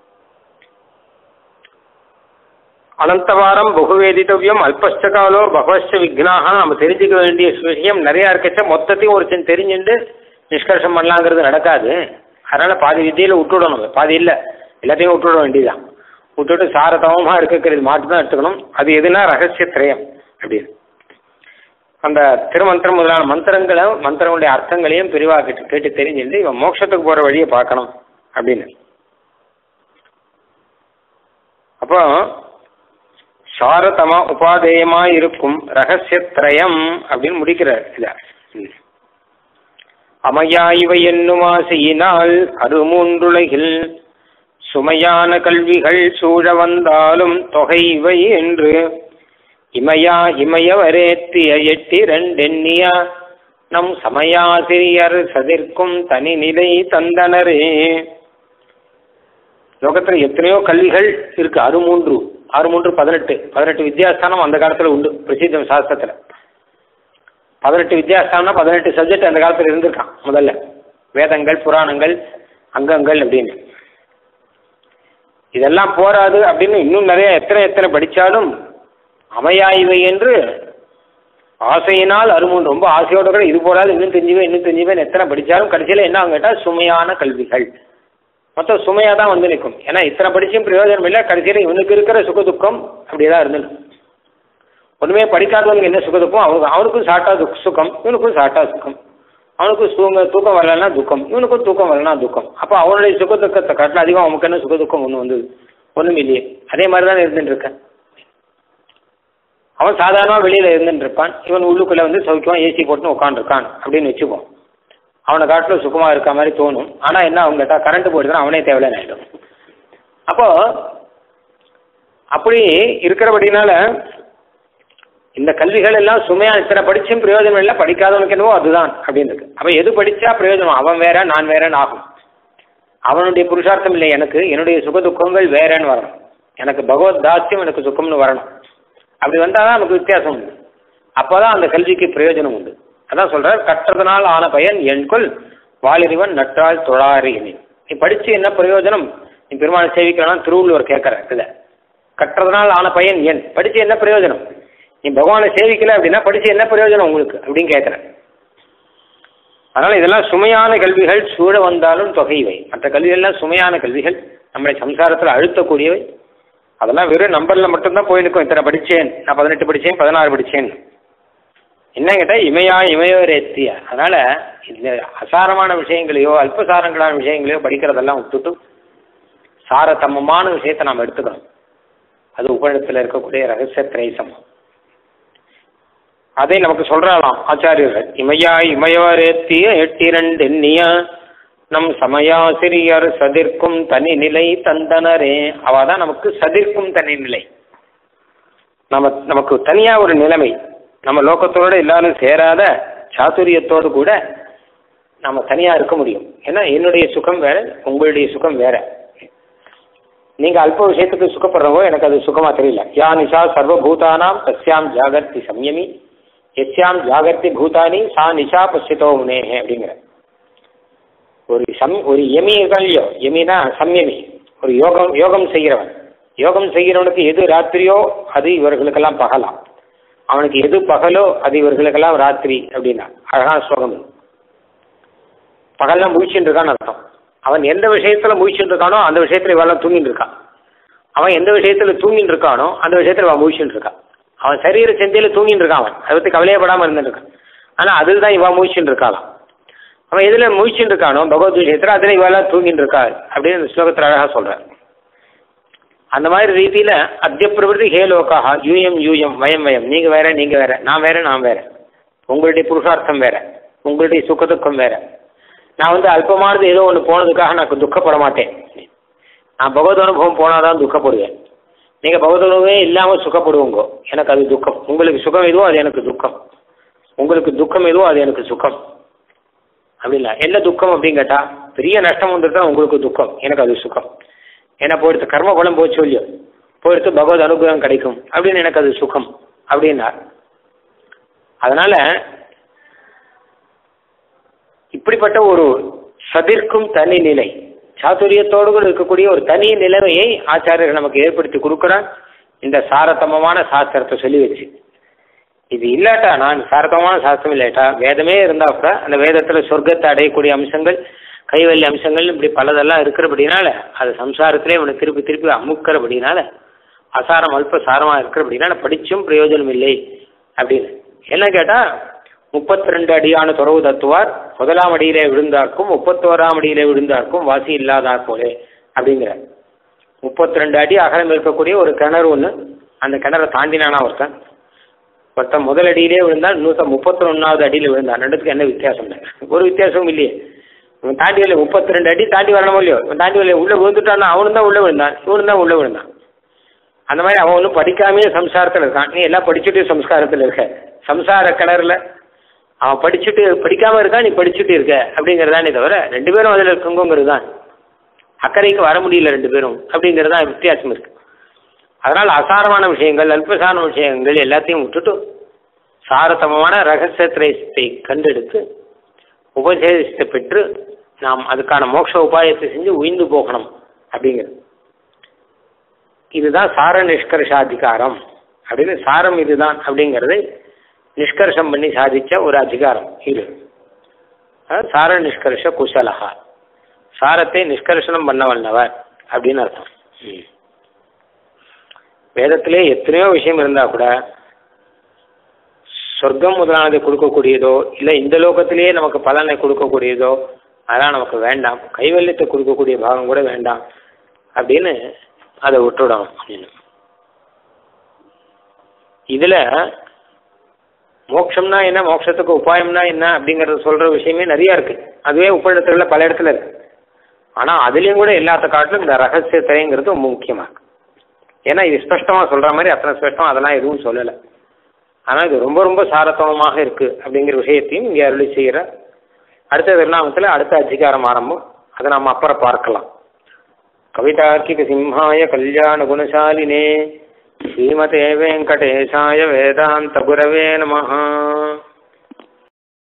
அனந்தவாரம் பகுவேதித்தவியம் அல்பஸ்ட காலோ பகவஸ்ட விக்னாக நம்ம தெரிஞ்சுக்க வேண்டிய விஷயம் நிறையா இருக்கச்ச மொத்தத்தையும் ஒரு சின்ன தெரிஞ்சுட்டு நிஷ்கர்ஷம் பண்ணலாங்கிறது நடக்காது அதனால பாதி வித்தியில விட்டுடணும் பாதி இல்லை எல்லாத்தையும் விட்டுட வேண்டியதுதான் விட்டுட்டு சாரதமமாக இருக்கிறது மாட்டு தான் எடுத்துக்கணும் அது எதுனா ரகசிய திரயம் அப்படின்னு அந்த திருமந்திரம் முதலான மந்திரங்களை மந்திரங்களுடைய அர்த்தங்களையும் பிரிவாக கேட்டு கேட்டு தெரிஞ்சுட்டு இவன் மோட்சத்துக்கு போகிற வழியை பார்க்கணும் அப்படின்னு அப்போ சாரதமா உபாதேயமா இருக்கும் ரகசியத்ரயம் அப்படின்னு முடிக்கிறார் இத ம். அமையா இவை என்னும் ஆசையினால் அருமூன்றுலகில் சுமையான கல்விகள் சூழ வந்தாலும் தொகை இவை என்று இமையா இமயவரேத்திய எட்டிரண்டெண்ணிய நம் சமயாசிரியர் சதிர்க்கும் தனி நிலை தந்தனரே லோகத்தில் எத்தனையோ கல்விகள் இருக்கு அறுமூன்று ஆறு மூன்று பதினெட்டு பதினெட்டு வித்யாஸ்தானம் அந்த காலத்தில் உண்டு பிரசித்தம் சாஸ்திரத்தில் பதினெட்டு வித்யாஸ்தானம்னா பதினெட்டு சப்ஜெக்ட் அந்த காலத்தில் இருந்திருக்கான் முதல்ல வேதங்கள் புராணங்கள் அங்கங்கள் அப்படின்னு இதெல்லாம் போராது அப்படின்னு இன்னும் நிறைய எத்தனை எத்தனை படித்தாலும் அமையாய்வை என்று ஆசையினால் அருமுன் ரொம்ப ஆசையோட கூட இது போடாது இன்னும் தெரிஞ்சுவேன் இன்னும் தெரிஞ்சுவேன் எத்தனை படித்தாலும் கடைசியில் என்ன கேட்டால் சுமையான கல்விகள் மொத்தம் சுமையாக தான் வந்து நிற்கும் ஏன்னா இத்தனை படிச்சும் பிரயோஜனம் இல்லை கடைசியில் இவனுக்கு இருக்கிற சுக துக்கம் அப்படியே தான் இருந்துடும் ஒன்றுமே படிக்காதவனுக்கு என்ன சுக துக்கம் அவனுக்கு அவனுக்கும் சாட்டா துக் சுகம் இவனுக்கும் சாட்டா சுகம் அவனுக்கும் சுக தூக்கம் வரலன்னா துக்கம் இவனுக்கும் தூக்கம் வரலன்னா துக்கம் அப்போ அவனுடைய சுக துக்கத்தை காட்டில் அதிகம் அவனுக்கு என்ன சுக துக்கம் ஒன்று வந்தது ஒன்றும் இல்லையே அதே மாதிரி தான் இருந்துட்டு இருக்கேன் அவன் சாதாரணமாக வெளியில் இருந்துட்டு இருப்பான் இவன் உள்ளுக்குள்ளே வந்து சௌக்கியமாக ஏசி போட்டுன்னு உட்காந்துருக்கான் அப்படின்னு வச்சுப்போம் அவனை காட்டில் சுகமாக இருக்க மாதிரி தோணும் ஆனால் என்ன அவங்க கேட்டால் கரண்ட் போயிடுதுன்னா அவனே தேவையில்லை ஆகிடும் அப்போ அப்படி இருக்கிறபடினால இந்த கல்விகள் எல்லாம் சுமையா இத்தனை படிச்சும் பிரயோஜனம் இல்லை படிக்காதவனுக்கு என்னவோ அதுதான் அப்படின்னு இருக்கு அப்ப எது படிச்சா பிரயோஜனம் அவன் வேற நான் வேறன்னு ஆகும் அவனுடைய புருஷார்த்தம் இல்லை எனக்கு என்னுடைய சுக துக்கங்கள் வேறன்னு வரணும் எனக்கு பகவத் தாஸ்யம் எனக்கு சுகம்னு வரணும் அப்படி வந்தாதான் நமக்கு வித்தியாசம் உண்டு அப்பதான் அந்த கல்விக்கு பிரயோஜனம் உண்டு அதான் சொல்றார் கற்றதனால் ஆன பயன் என்கொள் வாலிறிவன் நற்றால் தொழாறு எண்ணி நீ படிச்சு என்ன பிரயோஜனம் நீ பெருமாளை சேவிக்கலாம் திருவள்ளுவர் கேட்கற இதை கற்றதனால் ஆன பயன் என் படிச்சு என்ன பிரயோஜனம் நீ பகவானை சேவிக்கல அப்படின்னா படிச்சு என்ன பிரயோஜனம் உங்களுக்கு அப்படின்னு கேட்குறேன் அதனால இதெல்லாம் சுமையான கல்விகள் சூழ வந்தாலும் தொகைவை மற்ற கல்விகள்லாம் சுமையான கல்விகள் நம்மளை சம்சாரத்தில் அழுத்தக்கூடியவை அதெல்லாம் வெறும் நம்பரில் மட்டும்தான் போயிருக்கும் இத்தனை படித்தேன் நான் பதினெட்டு படித்தேன் பதினாறு படித்தேன் என்ன கேட்டால் இமையா இமையோர் எத்திய அதனால இந்த அசாரமான விஷயங்களையோ அல்பசாரங்களான விஷயங்களையோ படிக்கிறதெல்லாம் விட்டுட்டு சாரதமமான விஷயத்தை நாம் எடுத்துக்கணும் அது உபநிடத்தில் இருக்கக்கூடிய ரகசிய திரைசம் அதை நமக்கு சொல்றாளாம் ஆச்சாரியர்கள் இமையா இமையோரேத்திய எட்டிரண்டு எண்ணிய நம் சமயாசிரியர் சதிர்க்கும் தனி நிலை தந்தனரே அவ தான் நமக்கு சதிர்க்கும் தனி நிலை நம்ம நமக்கு தனியா ஒரு நிலைமை நம்ம லோகத்தோட எல்லாரும் சேராத சாதுரியத்தோடு கூட நம்ம தனியா இருக்க முடியும் ஏன்னா என்னுடைய சுகம் வேற உங்களுடைய சுகம் வேற நீங்க அல்ப விஷயத்துக்கு சுகப்படுறவோ எனக்கு அது சுகமா தெரியல யா நிஷா சர்வபூதானாம் தஸ்யாம் ஜாகர்த்தி சம்யமி எஸ்யாம் ஜாகர்த்தி பூதானி சா நிஷா பசித்தோ முனேஹே அப்படிங்கிற ஒரு சம் ஒரு எமி இருக்கான் இல்லையோ எமினா சம்யமி ஒரு யோகம் யோகம் செய்கிறவன் யோகம் செய்கிறவனுக்கு எது ராத்திரியோ அது இவர்களுக்கெல்லாம் பகலாம் அவனுக்கு எது பகலோ அது இவர்களுக்கெல்லாம் ராத்திரி அப்படின்னா அழகான ஸ்லோகம் இது. பகல்லாம் முழிச்சுட்டு இருக்கான்னு அர்த்தம் அவன் எந்த விஷயத்துல முழிச்சுட்டு இருக்கானோ அந்த விஷயத்துல இவெல்லாம் தூங்கிட்டு இருக்கான் அவன் எந்த விஷயத்துல தூங்கிட்டு இருக்கானோ அந்த விஷயத்துல அவன் முழிச்சுட்டு இருக்கான் அவன் சரீர சிந்தையில தூங்கிட்டு இருக்கான் அவன் அதை பத்தி கவலையப்படாம இருந்துட்டு இருக்கான் ஆனா அதில் தான் இவன் முழிச்சுட்டு இருக்காளாம் அவன் எதுல முழிச்சுட்டு இருக்கானோ பகவத் விஷயத்துல அதுல இவெல்லாம் தூங்கிட்டு இருக்கா அப்படின்னு இந்த ஸ்லோகத்துல அழகா சொல்றார் அந்த மாதிரி ரீதியில அத்திய பிரவருத்தி ஹே லோகாஹா யூஎம் யூஎம் வயம் வயம் நீங்க வேற நீங்க வேற நான் வேற நான் வேற உங்களுடைய புருஷார்த்தம் வேற உங்களுடைய சுக துக்கம் வேற நான் வந்து அல்பமானது ஏதோ ஒன்று போனதுக்காக நான் துக்கப்பட மாட்டேன் நான் பகவத் அனுபவம் போனாதான் துக்கப்படுவேன் நீங்க பகவத் அனுபவமே இல்லாம சுகப்படுவோங்க எனக்கு அது துக்கம் உங்களுக்கு சுகம் எதுவோ அது எனக்கு துக்கம் உங்களுக்கு துக்கம் எதுவோ அது எனக்கு சுகம் அப்படிங்களா என்ன துக்கம் அப்படின்னு கேட்டா பெரிய நஷ்டம் வந்துட்டு உங்களுக்கு துக்கம் எனக்கு அது சுகம் ஏன்னா போயிடுத்து கர்ம பலம் போச்சு இல்லையோ போயிடுத்து பகவத் அனுகிரகம் கிடைக்கும் அப்படின்னு எனக்கு அது சுகம் அப்படின்னார் அதனால இப்படிப்பட்ட ஒரு சதிர்க்கும் தனி நிலை சாதுரியத்தோடு கூட இருக்கக்கூடிய ஒரு தனி நிலைமையை ஆச்சாரியர்கள் நமக்கு ஏற்படுத்தி கொடுக்குறான் இந்த சாரதமமான சாஸ்திரத்தை சொல்லி வச்சு இது இல்லாட்டா நான் சாரதமான சாஸ்திரம் இல்லாட்டா வேதமே இருந்தா கூட அந்த வேதத்துல சொர்க்கத்தை அடையக்கூடிய அம்சங்கள் கைவல்ய அம்சங்கள் இப்படி பலதெல்லாம் இருக்கிறபடினால அது சம்சாரத்திலே அவனை திருப்பி திருப்பி அமுக்கிறபடினால அசாரம் அல்ப சாரமா இருக்கிறபடினால படிச்சும் பிரயோஜனம் இல்லை அப்படின்னு என்ன கேட்டா முப்பத்தி ரெண்டு அடியான துறவு தத்துவார் முதலாம் அடியிலே விழுந்தார்க்கும் முப்பத்தோராம் அடியிலே விழுந்தார்க்கும் வாசி இல்லாதார் போலே அப்படிங்கிற முப்பத்தி ரெண்டு அடி அகலம் இருக்கக்கூடிய ஒரு கிணறு ஒன்று அந்த கிணறை தாண்டினானா ஒருத்தன் ஒருத்தன் முதல் அடியிலே விழுந்தான் இன்னொருத்தன் முப்பத்தி ஒன்றாவது அடியில் விழுந்தான் ரெண்டுத்துக்கு என்ன வித்தியாசம் இல்லை ஒரு வித்தியாசமும் இல்லையே இவன் தாண்டி வரல முப்பத்தி ரெண்டு அடி தாண்டி வரணுமோ இல்லையோ இவன் தாண்டி வரல உள்ளே விழுந்துட்டான்னா அவனும் தான் உள்ளே விழுந்தான் இவனும் தான் உள்ளே விழுந்தான் அந்த மாதிரி அவன் ஒன்றும் படிக்காமையே சம்சாரத்தில் இருக்கான் நீ எல்லாம் படிச்சுட்டு சம்ஸ்காரத்தில் இருக்க சம்சார கிணறுல அவன் படிச்சுட்டு படிக்காம இருக்கான் நீ படிச்சுட்டு இருக்க அப்படிங்கிறதானே தவிர ரெண்டு பேரும் அதில் இருக்குங்கிறது தான் அக்கறைக்கு வர முடியல ரெண்டு பேரும் அப்படிங்கிறது தான் வித்தியாசம் இருக்கு அதனால் அசாரமான விஷயங்கள் அல்பசார விஷயங்கள் எல்லாத்தையும் விட்டுட்டு சாரதமமான ரகசியத்திரத்தை கண்டெடுத்து உபதேசத்தை பெற்று நாம் அதுக்கான மோட்ச உபாயத்தை செஞ்சு உயிர்ந்து போகணும் அப்படிங்கிறது இதுதான் சார நிஷ்கர்ஷாதிகாரம் அப்படின்னு சாரம் இதுதான் அப்படிங்கிறதை நிஷ்கர்ஷம் பண்ணி சாதிச்ச ஒரு அதிகாரம் இது அதாவது சார நிஷ்கர்ஷ குசலகா சாரத்தை நிஷ்கர்ஷனம் பண்ண வல்லவர் அப்படின்னு அர்த்தம் ம். வேதத்திலே எத்தனையோ விஷயம் இருந்தா கூட சொர்க்கம் முதலானதை கொடுக்கக்கூடியதோ இல்லை இந்த லோகத்திலேயே நமக்கு பலனை கொடுக்கக்கூடியதோ அதெல்லாம் நமக்கு வேண்டாம் கைவல்யத்தை கொடுக்கக்கூடிய பாகம் கூட வேண்டாம் அப்படின்னு அதை விட்டுடணும் அப்படின்னு இதில் மோட்சம்னா என்ன மோட்சத்துக்கு உபாயம்னா என்ன அப்படிங்கறத சொல்ற விஷயமே நிறைய இருக்கு அதுவே உபநிடத்துல பல இடத்துல இருக்கு ஆனா அதுலயும் கூட எல்லாத்த காட்டிலும் இந்த ரகசியத்திரைங்கிறது ரொம்ப முக்கியமா இருக்கு ஏன்னா இது ஸ்பஷ்டமா சொல்ற மாதிரி அத்தனை ஸ்பஷ்டம் அதெல்லாம் எதுவும் சொல்லலை ஆனா இது ரொம்ப ரொம்ப சாரத்துவமாக இருக்கு அப்படிங்கிற விஷயத்தையும் இங்கே அருளி செய்கிற அடுத்த திருநாமத்தில் அடுத்த அதிகாரம் ஆரம்பம் அதை நாம் அப்புறம் பார்க்கலாம் கவிதார்க்கிக சிம்ஹாய கல்யாண குணசாலினே ஸ்ரீமதே வெங்கடேசாய வேதாந்த குரவே நமஹ